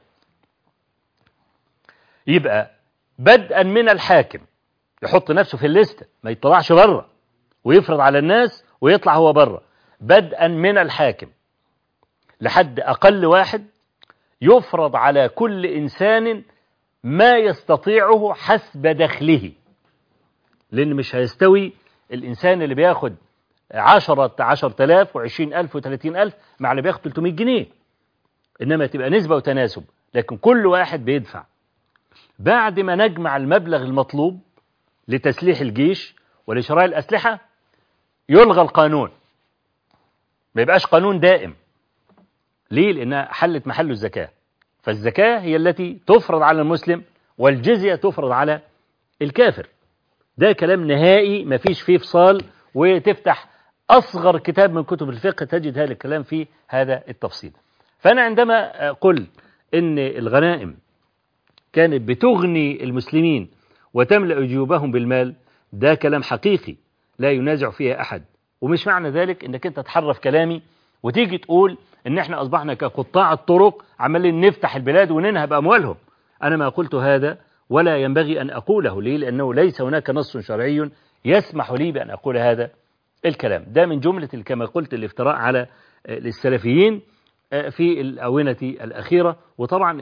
يبقى بدءا من الحاكم يحط نفسه في الليستة ما يطلعش بره ويفرض على الناس ويطلع هو بره بدءا من الحاكم لحد أقل واحد يفرض على كل إنسان ما يستطيعه حسب دخله لأن مش هيستوي الإنسان اللي بياخد عشرة عشر تلاف وعشرين ألف وثلاثين ألف مع اللي بياخد 300 جنيه إنما تبقى نسبة وتناسب لكن كل واحد بيدفع بعد ما نجمع المبلغ المطلوب لتسليح الجيش ولشراء الأسلحة يلغى القانون ما يبقاش قانون دائم ليه؟ لأنها حلت محل الزكاة فالزكاة هي التي تفرض على المسلم والجزية تفرض على الكافر ده كلام نهائي ما فيش فيه فصال وتفتح أصغر كتاب من كتب الفقه تجد هذا الكلام في هذا التفصيل فأنا عندما قلت إن الغنائم كانت بتغني المسلمين وتملأ جيوبهم بالمال ده كلام حقيقي لا ينازع فيها أحد ومش معنى ذلك إنك أنت تحرف كلامي وتيجي تقول إن إحنا أصبحنا كقطاع الطرق عمالين نفتح البلاد وننهب أموالهم أنا ما قلت هذا ولا ينبغي أن أقوله ليه لأنه ليس هناك نص شرعي يسمح لي بأن أقول هذا الكلام ده من جملة كما قلت الافتراء على السلفيين في الآونة الأخيرة وطبعا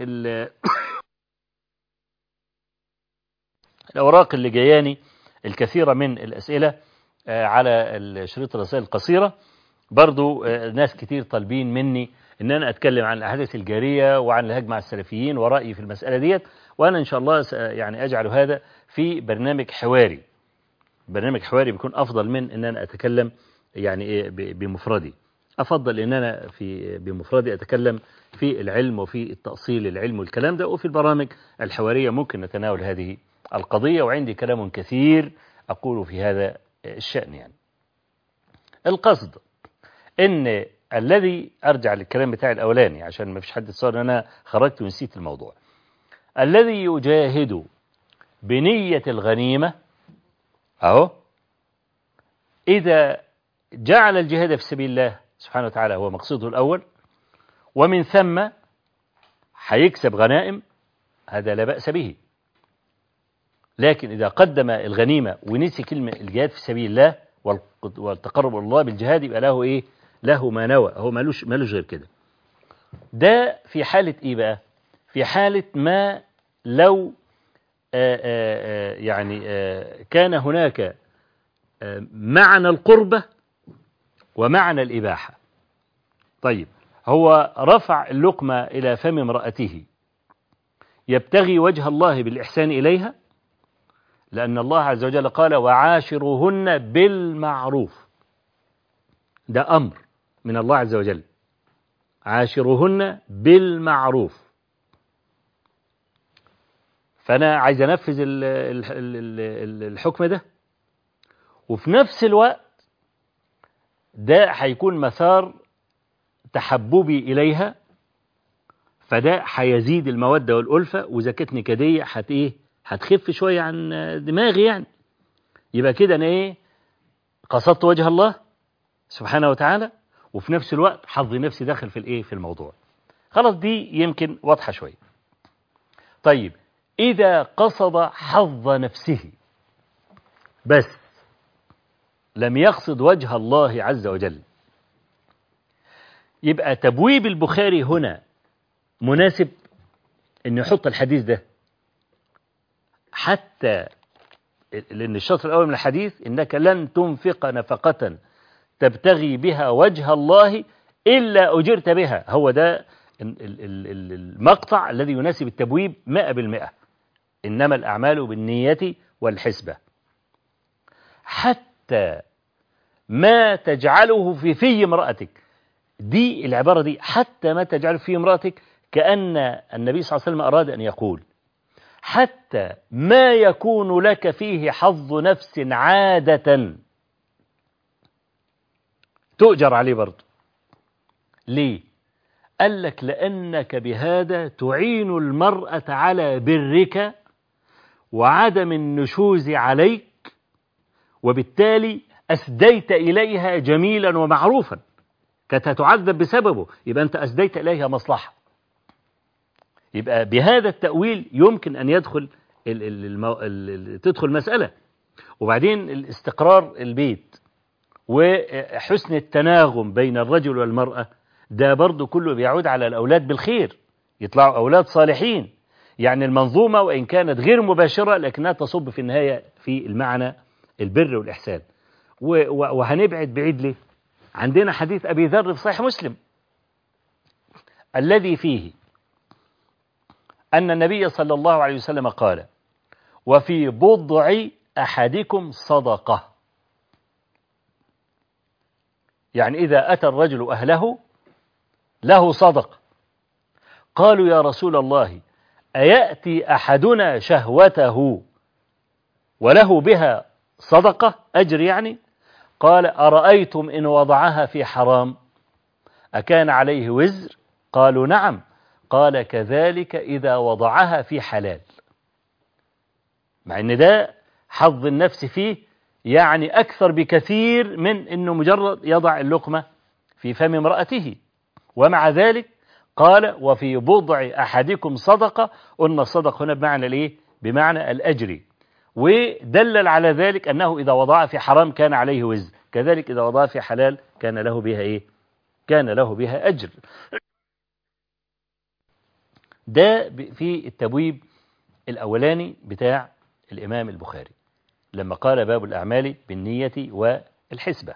الأوراق اللي جاياني الكثيرة من الأسئلة على شريط الرسائل القصيرة برضو ناس كتير طالبين مني ان انا اتكلم عن الاحداث الجاريه وعن الهجمه مع السلفيين ورايي في المساله ديت وانا ان شاء الله يعني اجعل هذا في برنامج حواري برنامج حواري بيكون افضل من ان انا اتكلم يعني ايه بمفردي افضل ان انا في بمفردي اتكلم في العلم وفي التاصيل العلم والكلام ده وفي البرامج الحواريه ممكن نتناول هذه القضيه وعندي كلام كثير اقوله في هذا الشان يعني القصد ان الذي ارجع للكلام بتاعي الاولاني عشان ما فيش حد يتصور ان انا خرجت ونسيت الموضوع الذي يجاهد بنية الغنيمة اهو اذا جعل الجهاد في سبيل الله سبحانه وتعالى هو مقصوده الاول ومن ثم هيكسب غنائم هذا لا بأس به لكن إذا قدم الغنيمة ونسي كلمة الجهاد في سبيل الله والتقرب إلى الله بالجهاد يبقى له إيه له ما نوى هو ملوش ملوش غير كده ده في حالة إيه بقى في حالة ما لو آآ آآ يعني آآ كان هناك معنى القربة ومعنى الإباحة طيب هو رفع اللقمة إلى فم امرأته يبتغي وجه الله بالإحسان إليها لأن الله عز وجل قال وعاشروهن بالمعروف ده أمر من الله عز وجل عاشروهن بالمعروف فأنا عايز أنفذ الحكم ده وفي نفس الوقت ده هيكون مسار تحببي إليها فده هيزيد المودة والألفة وإذا كانت نكدية هت إيه هتخف شوية عن دماغي يعني يبقى كده أنا إيه قصدت وجه الله سبحانه وتعالى وفي نفس الوقت حظي نفسي داخل في الإيه في الموضوع خلاص دي يمكن واضحة شوية طيب إذا قصد حظ نفسه بس لم يقصد وجه الله عز وجل يبقى تبويب البخاري هنا مناسب أن يحط الحديث ده حتى لأن الشطر الأول من الحديث إنك لن تنفق نفقة تبتغي بها وجه الله إلا أجرت بها هو ده المقطع الذي يناسب التبويب مئة بالمئة إنما الأعمال بالنية والحسبة حتى ما تجعله في في امرأتك دي العبارة دي حتى ما تجعله في امرأتك كأن النبي صلى الله عليه وسلم أراد أن يقول حتى ما يكون لك فيه حظ نفس عادة تؤجر عليه برضه ليه قال لك لأنك بهذا تعين المرأة على برك وعدم النشوز عليك وبالتالي أسديت إليها جميلا ومعروفا كانت هتعذب بسببه يبقى أنت أسديت إليها مصلحة يبقى بهذا التأويل يمكن أن يدخل ال ال المو... ال تدخل مسألة وبعدين الاستقرار البيت وحسن التناغم بين الرجل والمرأة ده برضه كله بيعود على الأولاد بالخير يطلعوا أولاد صالحين يعني المنظومة وإن كانت غير مباشرة لكنها تصب في النهاية في المعنى البر والإحسان وهنبعد بعيد ليه عندنا حديث أبي ذر في صحيح مسلم الذي فيه أن النبي صلى الله عليه وسلم قال وفي بضع أحدكم صدقة يعني إذا أتى الرجل أهله له صدقة قالوا يا رسول الله أيأتي أحدنا شهوته وله بها صدقة أجر يعني قال أرأيتم إن وضعها في حرام أكان عليه وزر قالوا نعم قال كذلك إذا وضعها في حلال مع أن ده حظ النفس فيه يعني أكثر بكثير من أنه مجرد يضع اللقمة في فم امرأته ومع ذلك قال وفي بضع أحدكم صدقة قلنا الصدقة هنا بمعنى الإيه؟ بمعنى الأجر ودلل على ذلك أنه إذا وضع في حرام كان عليه وزر كذلك إذا وضع في حلال كان له بها إيه كان له بها أجر ده في التبويب الأولاني بتاع الإمام البخاري لما قال باب الأعمال بالنية والحسبة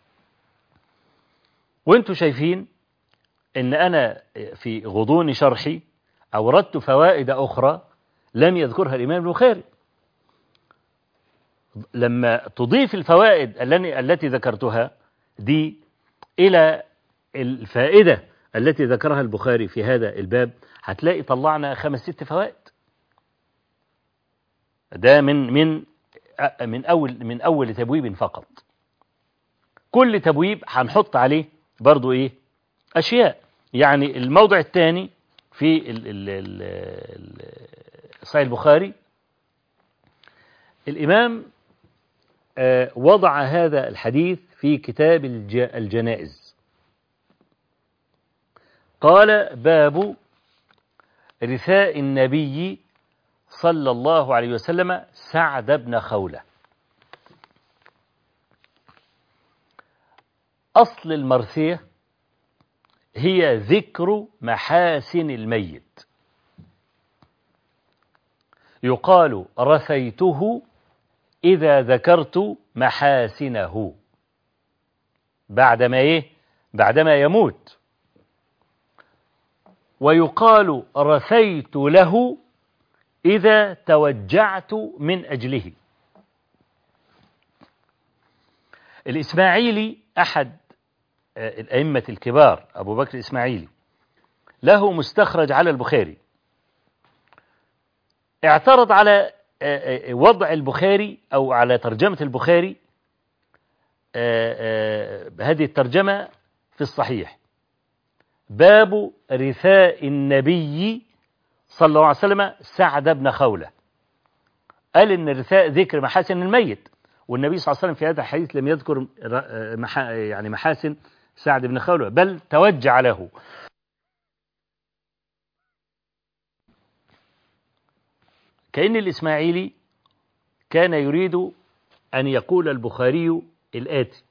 وانتم شايفين ان أنا في غضون شرحي أوردت فوائد أخرى لم يذكرها الإمام البخاري لما تضيف الفوائد التي ذكرتها دي إلى الفائدة التي ذكرها البخاري في هذا الباب هتلاقي طلعنا خمس ست فوائد ده من من من أول من أول تبويب فقط كل تبويب هنحط عليه برضو إيه أشياء يعني الموضع الثاني في صحيح البخاري الإمام وضع هذا الحديث في كتاب الجنائز قال باب رثاء النبي صلى الله عليه وسلم سعد بن خولة أصل المرثية هي ذكر محاسن الميت يقال رثيته إذا ذكرت محاسنه بعدما إيه بعدما يموت ويقال رثيت له إذا توجعت من أجله الإسماعيلي أحد الأئمة الكبار أبو بكر الإسماعيلي له مستخرج على البخاري اعترض على وضع البخاري أو على ترجمة البخاري هذه الترجمة في الصحيح باب رثاء النبي صلى الله عليه وسلم سعد بن خولة قال إن الرثاء ذكر محاسن الميت والنبي صلى الله عليه وسلم في هذا الحديث لم يذكر يعني محاسن سعد بن خولة بل توجع له كأن الإسماعيلي كان يريد أن يقول البخاري الآتي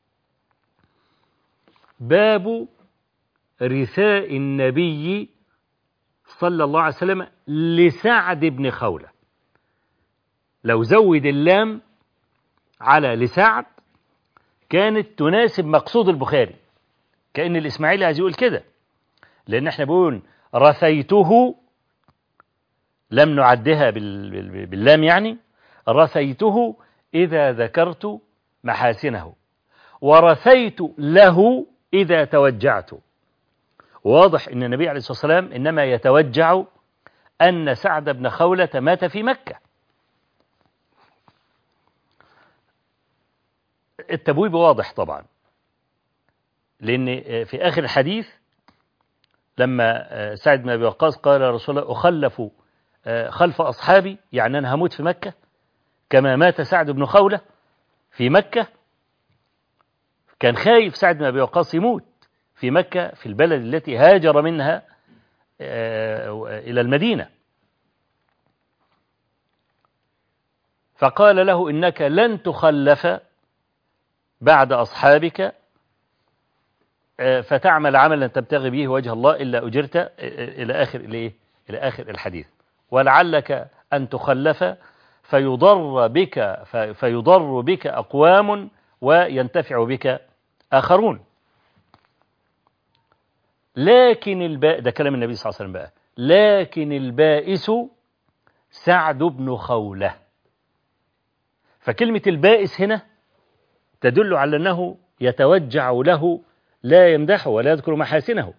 باب رثاء النبي صلى الله عليه وسلم لسعد بن خولة لو زود اللام على لسعد كانت تناسب مقصود البخاري كأن الإسماعيلي عايز يقول كده لأن احنا بنقول رثيته لم نعدها باللام يعني رثيته إذا ذكرت محاسنه ورثيت له إذا توجعت واضح أن النبي عليه الصلاة والسلام إنما يتوجع أن سعد بن خولة مات في مكة التبويب واضح طبعا لأن في آخر الحديث لما سعد بن أبي وقاص قال يا رسول الله أخلف خلف أصحابي يعني أنا هموت في مكة كما مات سعد بن خولة في مكة كان خايف سعد بن أبي وقاص يموت في مكة في البلد التي هاجر منها إلى المدينة فقال له إنك لن تخلف بعد أصحابك فتعمل عملا تبتغي به وجه الله إلا أجرت إلى آخر إلى إلى آخر الحديث ولعلك أن تخلف فيضر بك فيضر بك أقوام وينتفع بك آخرون لكن الباء ده كلام النبي صلى الله عليه وسلم بقى لكن البائس سعد بن خولة فكلمة البائس هنا تدل على أنه يتوجع له لا يمدحه ولا يذكر محاسنه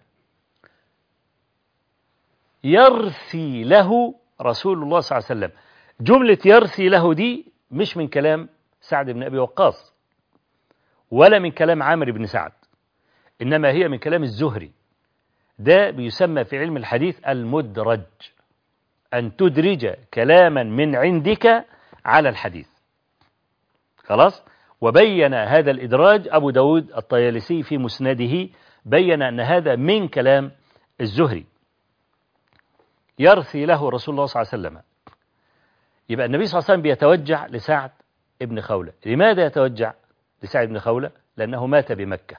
يرثي له رسول الله صلى الله عليه وسلم جملة يرثي له دي مش من كلام سعد بن أبي وقاص ولا من كلام عامر بن سعد إنما هي من كلام الزهري ده بيسمى في علم الحديث المدرج أن تدرج كلاما من عندك على الحديث خلاص وبين هذا الإدراج أبو داود الطيالسي في مسنده بين أن هذا من كلام الزهري يرثي له رسول الله صلى الله عليه وسلم يبقى النبي صلى الله عليه وسلم بيتوجع لسعد ابن خولة لماذا يتوجع لسعد بن خولة لأنه مات بمكة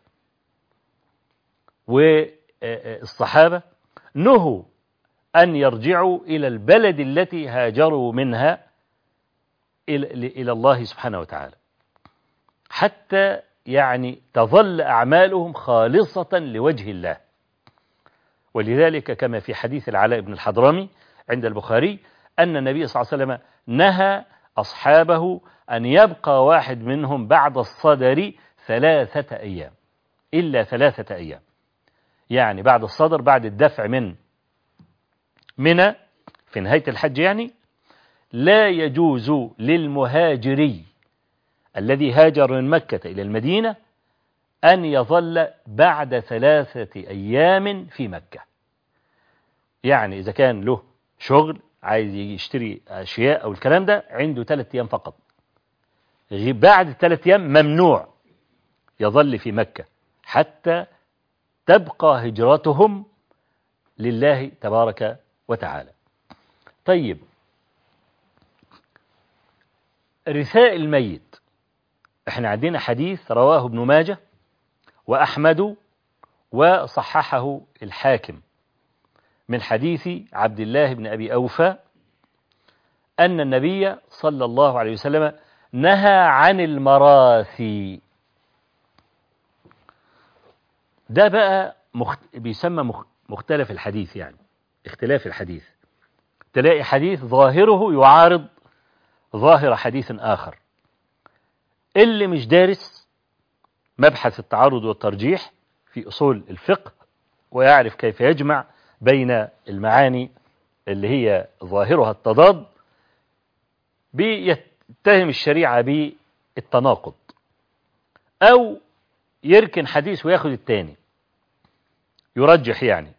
والصحابة نهوا أن يرجعوا إلى البلد التي هاجروا منها إلى الله سبحانه وتعالى حتى يعني تظل أعمالهم خالصة لوجه الله ولذلك كما في حديث العلاء بن الحضرمي عند البخاري أن النبي صلى الله عليه وسلم نهى أصحابه أن يبقى واحد منهم بعد الصدر ثلاثة أيام إلا ثلاثة أيام يعني بعد الصدر بعد الدفع من منى في نهاية الحج يعني لا يجوز للمهاجري الذي هاجر من مكة إلى المدينة أن يظل بعد ثلاثة أيام في مكة يعني إذا كان له شغل عايز يشتري أشياء أو الكلام ده عنده ثلاثة أيام فقط بعد ثلاثة أيام ممنوع يظل في مكة حتى تبقى هجرتهم لله تبارك وتعالى طيب رثاء الميت احنا عندنا حديث رواه ابن ماجه وأحمد وصححه الحاكم من حديث عبد الله بن أبي أوفى أن النبي صلى الله عليه وسلم نهى عن المراثي ده بقى مخت... بيسمى مخ... مختلف الحديث يعني اختلاف الحديث تلاقي حديث ظاهره يعارض ظاهر حديث آخر اللي مش دارس مبحث التعارض والترجيح في أصول الفقه ويعرف كيف يجمع بين المعاني اللي هي ظاهرها التضاد بيتهم الشريعة بالتناقض أو يركن حديث وياخد التاني يرجح يعني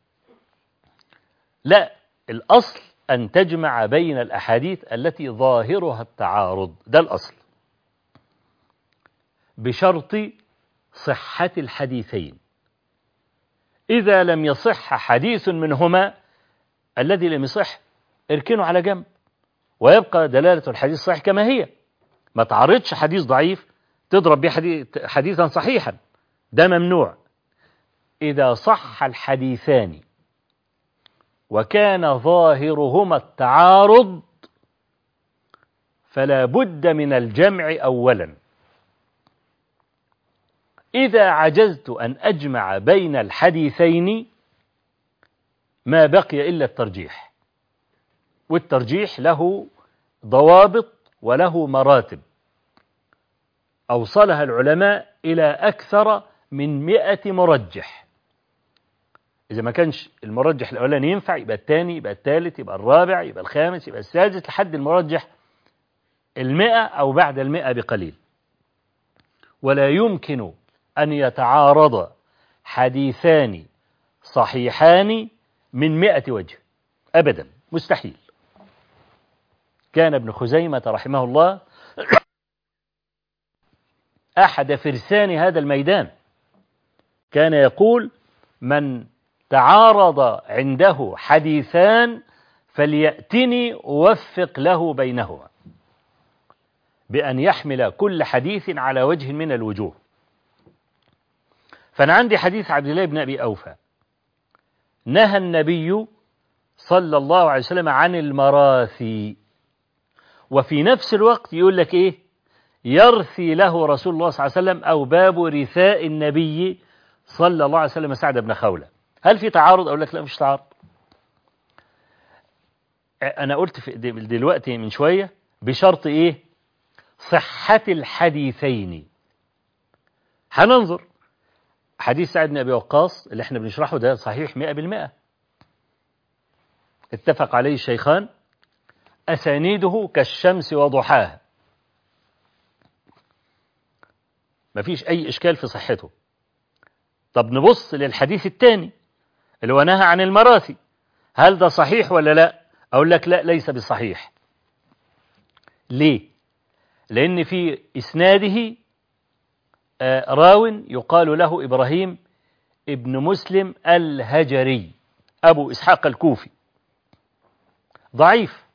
لا الأصل أن تجمع بين الأحاديث التي ظاهرها التعارض ده الأصل بشرط صحة الحديثين إذا لم يصح حديث منهما الذي لم يصح اركنه على جنب ويبقى دلالة الحديث صحيح كما هي ما تعرضش حديث ضعيف تضرب به حديث حديثا صحيحا ده ممنوع إذا صح الحديثان وكان ظاهرهما التعارض فلا بد من الجمع أولا إذا عجزت أن أجمع بين الحديثين ما بقي إلا الترجيح والترجيح له ضوابط وله مراتب أوصلها العلماء إلى أكثر من مئة مرجح إذا ما كانش المرجح الأولاني ينفع يبقى الثاني يبقى الثالث يبقى الرابع يبقى الخامس يبقى السادس لحد المرجح المئة أو بعد المئة بقليل ولا يمكن أن يتعارض حديثان صحيحان من مئة وجه أبدا مستحيل كان ابن خزيمة رحمه الله أحد فرسان هذا الميدان كان يقول من تعارض عنده حديثان فليأتني أوفق له بينهما بأن يحمل كل حديث على وجه من الوجوه فأنا عندي حديث عبد الله بن أبي أوفى نهى النبي صلى الله عليه وسلم عن المراثي وفي نفس الوقت يقول لك إيه يرثي له رسول الله صلى الله عليه وسلم أو باب رثاء النبي صلى الله عليه وسلم سعد بن خولة هل في تعارض أو لك لا مش تعارض أنا قلت في دلوقتي من شوية بشرط إيه صحة الحديثين هننظر حديث سعد بن أبي وقاص اللي احنا بنشرحه ده صحيح مئة بالمئة اتفق عليه الشيخان أسانيده كالشمس وضحاها مفيش أي إشكال في صحته طب نبص للحديث الثاني اللي هو نهى عن المراثي هل ده صحيح ولا لا أقول لك لا ليس بصحيح ليه لأن في إسناده راو يقال له إبراهيم ابن مسلم الهجري أبو إسحاق الكوفي ضعيف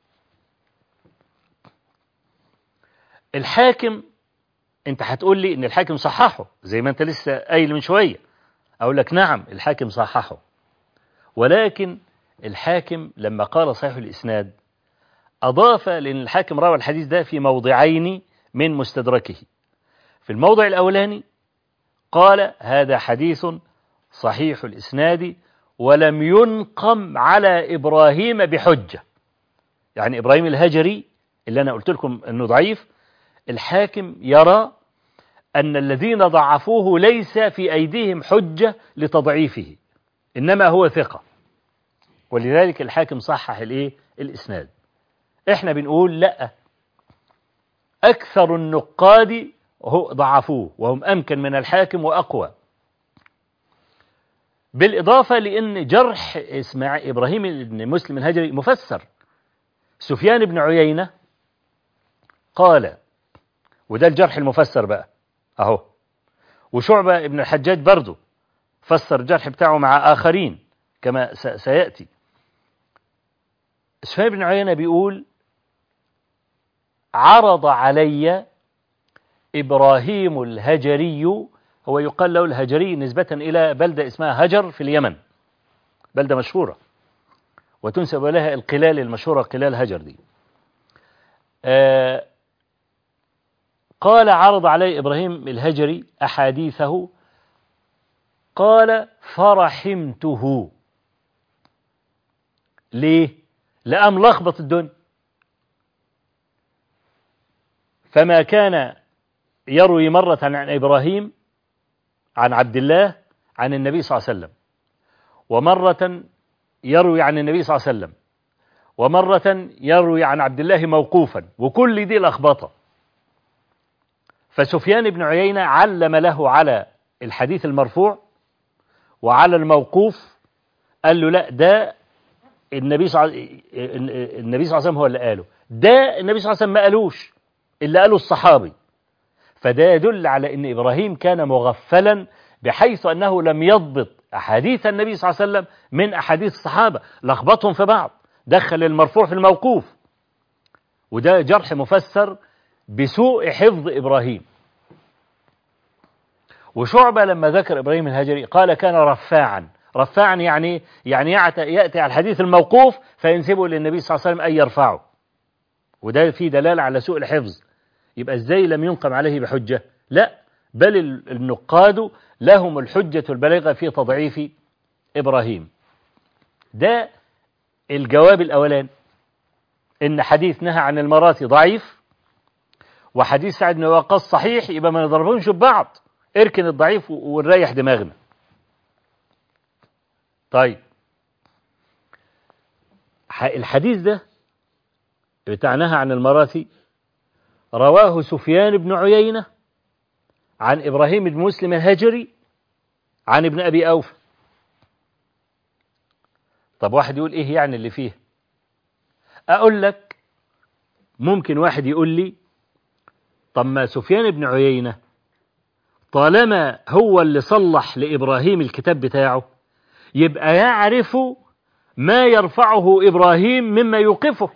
الحاكم انت هتقول لي ان الحاكم صححه زي ما انت لسه قايل من شويه اقول لك نعم الحاكم صححه ولكن الحاكم لما قال صحيح الاسناد اضاف لان الحاكم روى الحديث ده في موضعين من مستدركه في الموضع الاولاني قال هذا حديث صحيح الاسناد ولم ينقم على ابراهيم بحجه يعني ابراهيم الهجري اللي انا قلت لكم انه ضعيف الحاكم يرى أن الذين ضعفوه ليس في أيديهم حجة لتضعيفه إنما هو ثقة ولذلك الحاكم صحح الإيه؟ الإسناد إحنا بنقول لا أكثر النقاد هو ضعفوه وهم أمكن من الحاكم وأقوى بالإضافة لأن جرح اسمع إبراهيم بن مسلم الهجري مفسر سفيان بن عيينة قال وده الجرح المفسر بقى اهو وشعبة ابن الحجاج برضه فسر الجرح بتاعه مع آخرين كما سيأتي سفيان بن عيينة بيقول عرض علي إبراهيم الهجري هو يقال له الهجري نسبة إلى بلدة اسمها هجر في اليمن بلدة مشهورة وتنسب لها القلال المشهورة قلال هجر دي آه قال عرض علي إبراهيم الهجري أحاديثه قال فرحمته ليه لأم لخبط الدنيا فما كان يروي مرة عن إبراهيم عن عبد الله عن النبي صلى الله عليه وسلم ومرة يروي عن النبي صلى الله عليه وسلم ومرة يروي عن عبد الله موقوفا وكل دي لخبطه فسفيان بن عيينة علم له على الحديث المرفوع وعلى الموقوف قال له لا ده النبي صلى النبي صلى الله عليه وسلم هو اللي قاله ده النبي صلى الله عليه وسلم ما قالوش اللي قاله الصحابي فده يدل على ان ابراهيم كان مغفلا بحيث انه لم يضبط احاديث النبي صلى الله عليه وسلم من احاديث الصحابه لخبطهم في بعض دخل المرفوع في الموقوف وده جرح مفسر بسوء حفظ إبراهيم وشعبة لما ذكر إبراهيم الهجري قال كان رفاعا رفاعا يعني يعني يأتي على الحديث الموقوف فينسبه للنبي صلى الله عليه وسلم أن يرفعه وده فيه دلالة على سوء الحفظ يبقى ازاي لم ينقم عليه بحجة لا بل النقاد لهم الحجة البالغة في تضعيف إبراهيم ده الجواب الأولاني إن حديث نهى عن المراتي ضعيف وحديث سعد بن وقاص صحيح يبقى ما نضربهمش ببعض اركن الضعيف ونريح دماغنا طيب الحديث ده بتاعناها عن المراثي رواه سفيان بن عيينة عن إبراهيم بن مسلم الهجري عن ابن أبي أوفى طب واحد يقول إيه يعني اللي فيه أقول لك ممكن واحد يقول لي طب ما سفيان بن عيينة طالما هو اللي صلح لإبراهيم الكتاب بتاعه يبقى يعرف ما يرفعه إبراهيم مما يوقفه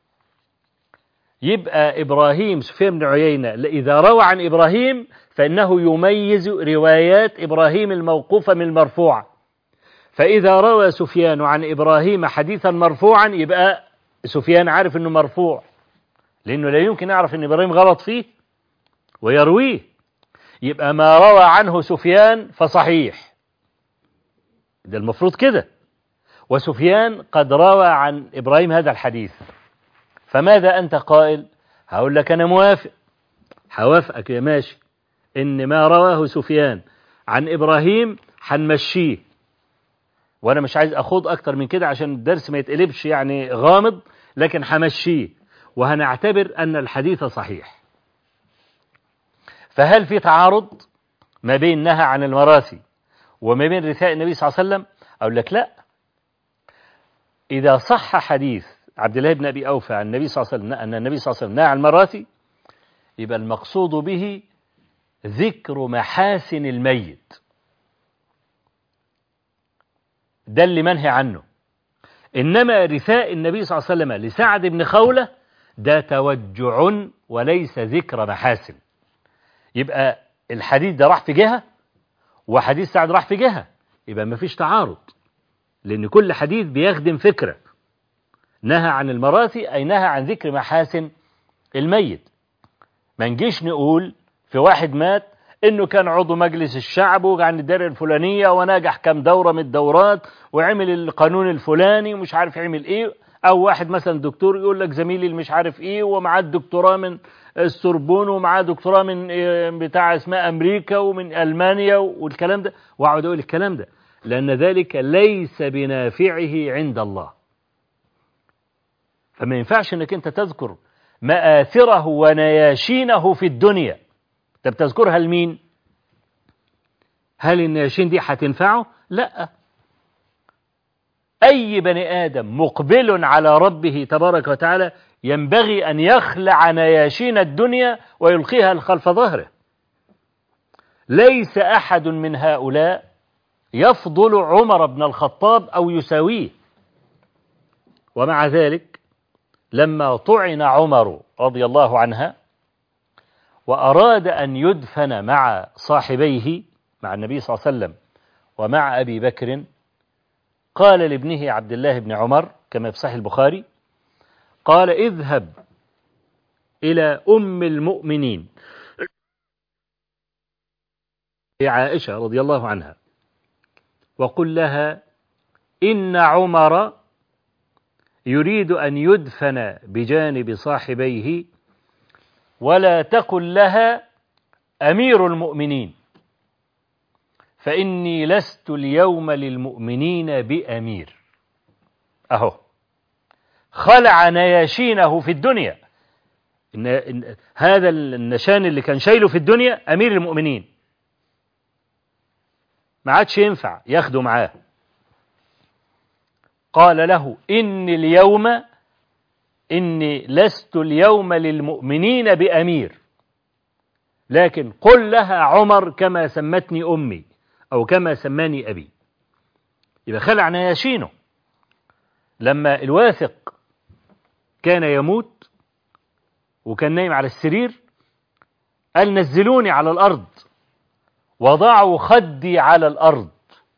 يبقى إبراهيم سفيان بن عيينة إذا روى عن إبراهيم فإنه يميز روايات إبراهيم الموقوفة من المرفوعة فإذا روى سفيان عن إبراهيم حديثا مرفوعا يبقى سفيان عارف أنه مرفوع لأنه لا يمكن يعرف أن إبراهيم غلط فيه ويرويه يبقى ما روى عنه سفيان فصحيح ده المفروض كده وسفيان قد روى عن إبراهيم هذا الحديث فماذا أنت قائل هقول لك أنا موافق هوافقك يا ماشي إن ما رواه سفيان عن إبراهيم هنمشيه وأنا مش عايز أخوض أكتر من كده عشان الدرس ما يتقلبش يعني غامض لكن همشيه وهنعتبر أن الحديث صحيح فهل في تعارض ما بين نهى عن المراثي وما بين رثاء النبي صلى الله عليه وسلم أقول لك لا إذا صح حديث عبد الله بن أبي أوفى عن النبي صلى الله عليه وسلم أن النبي صلى الله عليه وسلم نهى عن المراثي يبقى المقصود به ذكر محاسن الميت ده اللي منهي عنه إنما رثاء النبي صلى الله عليه وسلم لسعد بن خولة ده توجع وليس ذكر محاسن يبقى الحديث ده راح في جهة وحديث سعد راح في جهة يبقى ما فيش تعارض لأن كل حديث بيخدم فكرة نهى عن المراثي أي نهى عن ذكر محاسن الميت ما نجيش نقول في واحد مات انه كان عضو مجلس الشعب وعن الدائره الفلانيه ونجح كم دوره من الدورات وعمل القانون الفلاني ومش عارف يعمل ايه او واحد مثلا دكتور يقول لك زميلي اللي مش عارف ايه ومعاه الدكتوراه من السوربون ومعاه دكتوراه من بتاع اسمها امريكا ومن المانيا والكلام ده واقعد اقول الكلام ده لان ذلك ليس بنافعه عند الله فما ينفعش انك انت تذكر مآثره ونياشينه في الدنيا طب تذكرها لمين هل النياشين دي هتنفعه لا أي بني آدم مقبل على ربه تبارك وتعالى ينبغي أن يخلع نياشين الدنيا ويلقيها خلف ظهره ليس أحد من هؤلاء يفضل عمر بن الخطاب أو يساويه ومع ذلك لما طعن عمر رضي الله عنها وأراد أن يدفن مع صاحبيه مع النبي صلى الله عليه وسلم ومع أبي بكر قال لابنه عبد الله بن عمر كما في صحيح البخاري قال اذهب إلى أم المؤمنين عائشة رضي الله عنها وقل لها إن عمر يريد أن يدفن بجانب صاحبيه ولا تقل لها أمير المؤمنين فإني لست اليوم للمؤمنين بأمير أهو خلع نياشينه في الدنيا إن إن هذا النشان اللي كان شايله في الدنيا أمير المؤمنين ما عادش ينفع ياخده معاه قال له إني اليوم إني لست اليوم للمؤمنين بأمير لكن قل لها عمر كما سمتني أمي أو كما سماني أبي يبقى خلع نياشينه لما الواثق كان يموت وكان نايم على السرير قال نزلوني على الأرض وضعوا خدي على الأرض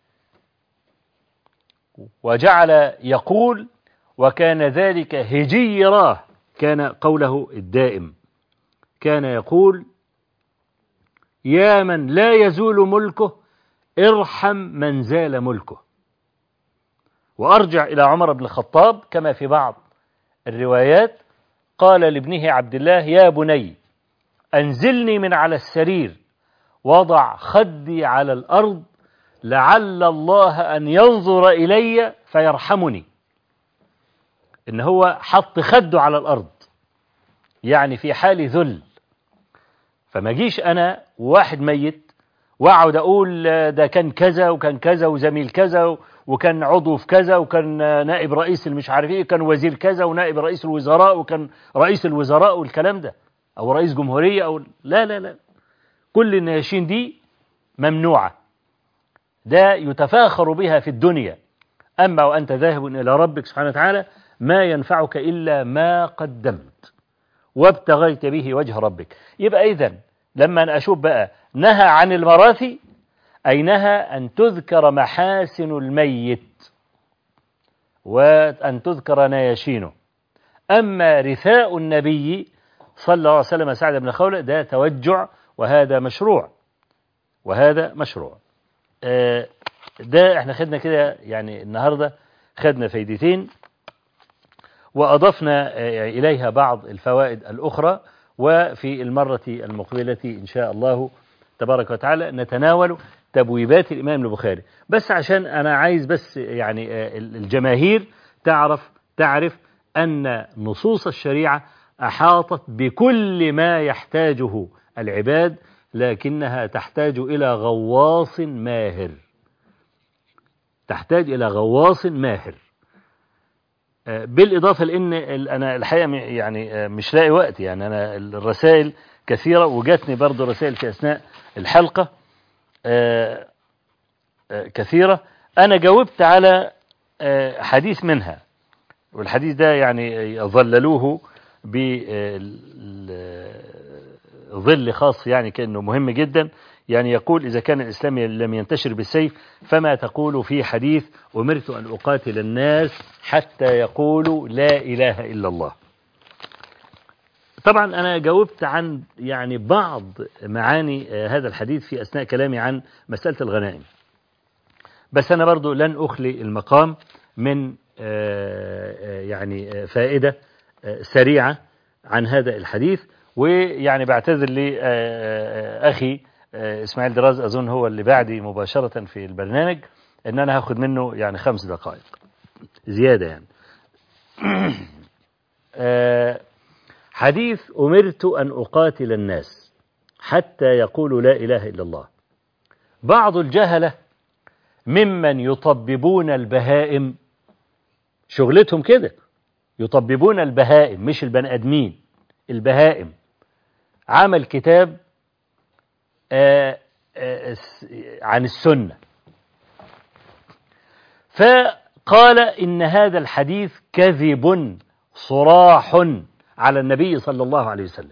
وجعل يقول وكان ذلك هجيراه كان قوله الدائم كان يقول يا من لا يزول ملكه ارحم من زال ملكه وأرجع إلى عمر بن الخطاب كما في بعض الروايات قال لابنه عبد الله يا بني أنزلني من على السرير وضع خدي على الأرض لعل الله أن ينظر إلي فيرحمني إن هو حط خده على الأرض يعني في حال ذل فما جيش أنا وواحد ميت واقعد أقول ده كان كذا وكان كذا وزميل كذا وكان عضو في كذا وكان نائب رئيس المش عارف ايه كان وزير كذا ونائب رئيس الوزراء وكان رئيس الوزراء والكلام ده او رئيس جمهوريه او لا لا لا كل النياشين دي ممنوعه ده يتفاخر بها في الدنيا اما وانت ذاهب الى ربك سبحانه وتعالى ما ينفعك الا ما قدمت وابتغيت به وجه ربك يبقى اذا لما أنا اشوف بقى نهى عن المراثي أي نهى أن تذكر محاسن الميت وأن تذكر نياشينه أما رثاء النبي صلى الله عليه وسلم سعد بن خولة ده توجع وهذا مشروع وهذا مشروع ده احنا خدنا كده يعني النهاردة خدنا فايدتين وأضفنا آه، إليها بعض الفوائد الأخرى وفي المرة المقبلة إن شاء الله تبارك وتعالى نتناول تبويبات الإمام البخاري بس عشان أنا عايز بس يعني آه، الجماهير تعرف تعرف أن نصوص الشريعة أحاطت بكل ما يحتاجه العباد لكنها تحتاج إلى غواص ماهر تحتاج إلى غواص ماهر آه، بالإضافة لأن ال- أنا الحقيقة م- يعني آه، مش لاقي وقت يعني أنا الرسائل كثيرة وجاتني برضو رسائل في أثناء الحلقة آه، آه، كثيرة أنا جاوبت على آه، حديث منها والحديث ده يعني ظللوه بظل خاص يعني كأنه مهم جدا يعني يقول إذا كان الإسلام لم ينتشر بالسيف فما تقول في حديث أمرت أن أقاتل الناس حتى يقولوا لا إله إلا الله طبعا أنا جاوبت عن يعني بعض معاني آه، هذا الحديث في أثناء كلامي عن مسألة الغنائم بس أنا برضو لن أخلي المقام من آه، آه، يعني آه، فائدة آه، سريعة عن هذا الحديث ويعني بعتذر لأخي إسماعيل دراز أظن هو اللي بعدي مباشرة في البرنامج إن أنا هاخد منه يعني خمس دقائق زيادة يعني آه، حديث أمرت أن أقاتل الناس حتى يقولوا لا إله إلا الله بعض الجهلة ممن يطببون البهائم شغلتهم كده يطببون البهائم مش البني آدمين البهائم عمل كتاب آه، آه، س- عن السنة فقال إن هذا الحديث كذب صراح على النبي صلى الله عليه وسلم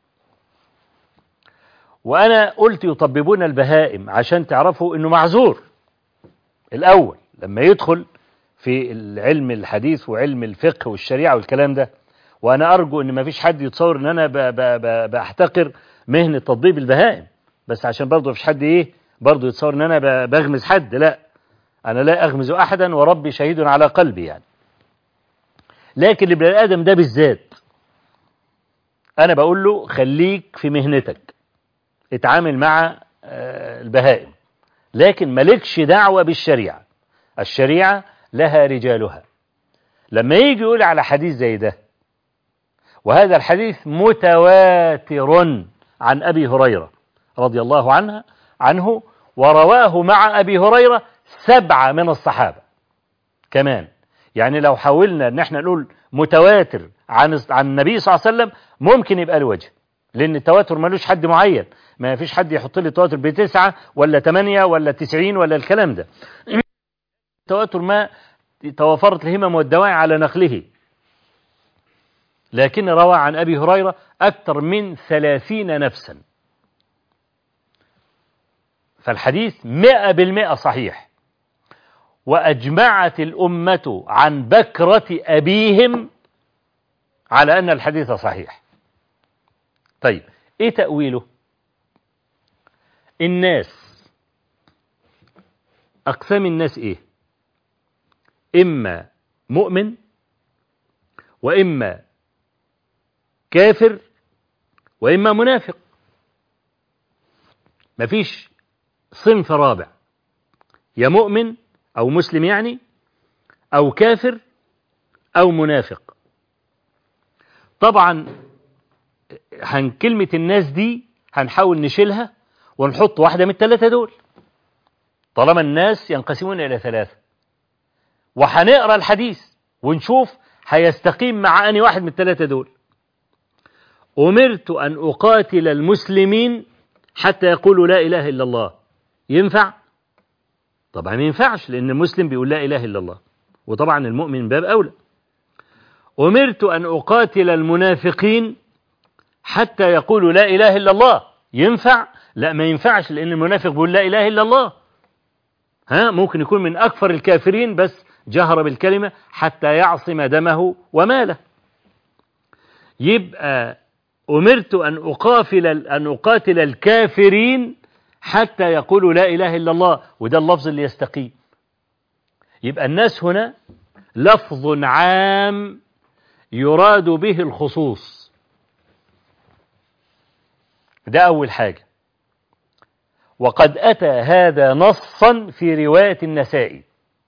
وأنا قلت يطببون البهائم عشان تعرفوا إنه معذور الأول لما يدخل في العلم الحديث وعلم الفقه والشريعة والكلام ده وأنا أرجو إن ما فيش حد يتصور إن أنا ب ب ب بحتقر مهنة تطبيب البهائم بس عشان برضه مفيش حد إيه برضه يتصور إن أنا ب- بغمز حد لا أنا لا أغمز أحدا وربي شهيد على قلبي يعني لكن البني آدم ده بالذات أنا بقول له خليك في مهنتك اتعامل مع آه، البهائم لكن مالكش دعوة بالشريعة الشريعة لها رجالها لما يجي يقول على حديث زي ده وهذا الحديث متواتر عن أبي هريرة رضي الله عنها عنه ورواه مع أبي هريرة سبعة من الصحابة كمان يعني لو حاولنا ان احنا نقول متواتر عن عن النبي صلى الله عليه وسلم ممكن يبقى له وجه لان التواتر ملوش حد معين ما فيش حد يحط لي التواتر بتسعة ولا ثمانية ولا تسعين ولا الكلام ده التواتر ما توافرت الهمم والدواعي على نقله لكن روى عن أبي هريرة أكثر من ثلاثين نفسا فالحديث مئة بالمئة صحيح وأجمعت الأمة عن بكرة أبيهم على أن الحديث صحيح طيب إيه تأويله الناس أقسام الناس إيه إما مؤمن وإما كافر وإما منافق مفيش صنف رابع يا مؤمن أو مسلم يعني أو كافر أو منافق طبعا هن كلمة الناس دي هنحاول نشيلها ونحط واحدة من الثلاثة دول طالما الناس ينقسمون إلى ثلاثة وهنقرا الحديث ونشوف هيستقيم مع أني واحد من الثلاثة دول أمرت أن أقاتل المسلمين حتى يقولوا لا إله إلا الله ينفع؟ طبعا ما ينفعش لأن المسلم بيقول لا إله إلا الله وطبعا المؤمن باب أولى أمرت أن أقاتل المنافقين حتى يقولوا لا إله إلا الله ينفع؟ لا ما ينفعش لأن المنافق بيقول لا إله إلا الله ها ممكن يكون من أكثر الكافرين بس جهر بالكلمة حتى يعصم دمه وماله يبقى أمرت أن أقافل أن أقاتل الكافرين حتى يقولوا لا إله إلا الله وده اللفظ اللي يستقيم يبقى الناس هنا لفظ عام يراد به الخصوص ده أول حاجة وقد أتى هذا نصا في رواية النسائي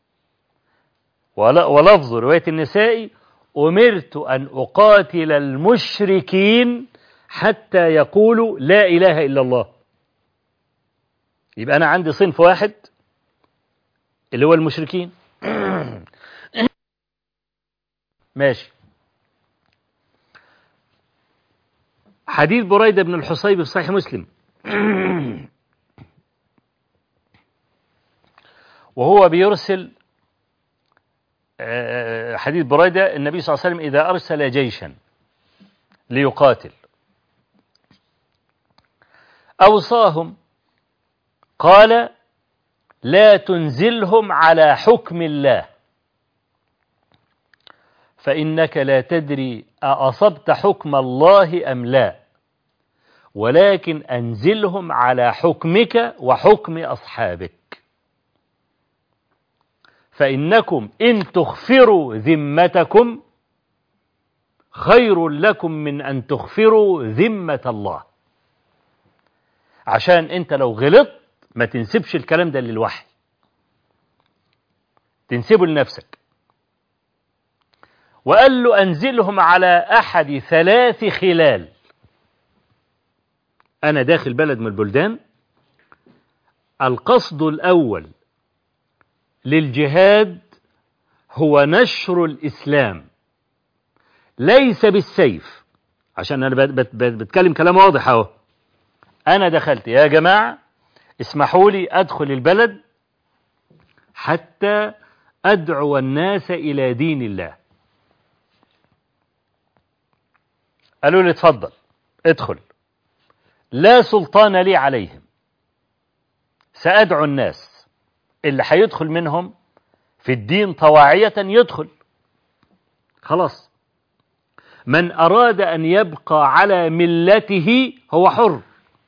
ولفظ رواية النسائي أمرت أن أقاتل المشركين حتى يقولوا لا إله إلا الله يبقى أنا عندي صنف واحد اللي هو المشركين ماشي حديث بريدة بن الحصيب في صحيح مسلم وهو بيرسل حديث بريدة النبي صلى الله عليه وسلم إذا أرسل جيشا ليقاتل أوصاهم قال لا تنزلهم على حكم الله فإنك لا تدري أأصبت حكم الله أم لا ولكن أنزلهم على حكمك وحكم أصحابك فإنكم إن تخفروا ذمتكم خير لكم من أن تخفروا ذمة الله عشان أنت لو غلطت ما تنسبش الكلام ده للوحي تنسبه لنفسك وقال له أنزلهم على أحد ثلاث خلال أنا داخل بلد من البلدان القصد الأول للجهاد هو نشر الإسلام ليس بالسيف عشان أنا بتكلم كلام واضح أهو أنا دخلت يا جماعة اسمحوا لي أدخل البلد حتى أدعو الناس إلى دين الله قالوا لي اتفضل ادخل لا سلطان لي عليهم سأدعو الناس اللي هيدخل منهم في الدين طواعية يدخل خلاص من أراد أن يبقى على ملته هو حر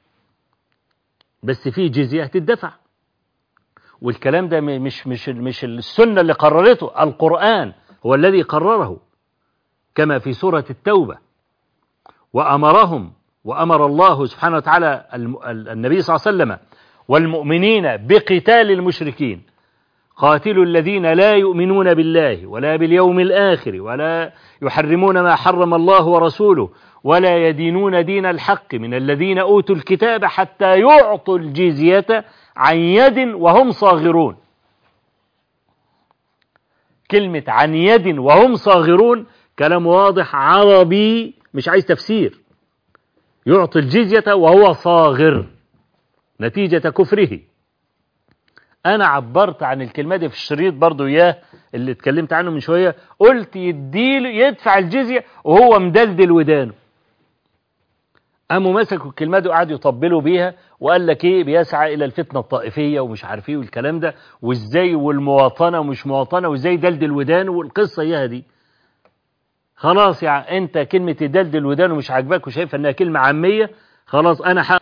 بس في جزية تدفع والكلام ده مش مش مش السنة اللي قررته القرآن هو الذي قرره كما في سورة التوبة وأمرهم وأمر الله سبحانه وتعالى النبي صلى الله عليه وسلم والمؤمنين بقتال المشركين قاتلوا الذين لا يؤمنون بالله ولا باليوم الآخر ولا يحرمون ما حرم الله ورسوله ولا يدينون دين الحق من الذين أوتوا الكتاب حتى يعطوا الجزية عن يد وهم صاغرون كلمة عن يد وهم صاغرون كلام واضح عربي مش عايز تفسير يعطي الجزية وهو صاغر نتيجة كفره أنا عبرت عن الكلمة دي في الشريط برضو إياه اللي اتكلمت عنه من شوية قلت يديله يدفع الجزية وهو مدلدل ودانه قاموا مسكوا الكلمة دي وقعدوا يطبلوا بيها وقال لك ايه بيسعى الى الفتنة الطائفية ومش عارف ايه والكلام ده وازاي والمواطنة ومش مواطنة وازاي دلدل ودانه والقصة اياها دي خلاص يعني انت كلمة دلدل ودانه مش عاجباك وشايف انها كلمة عامية خلاص انا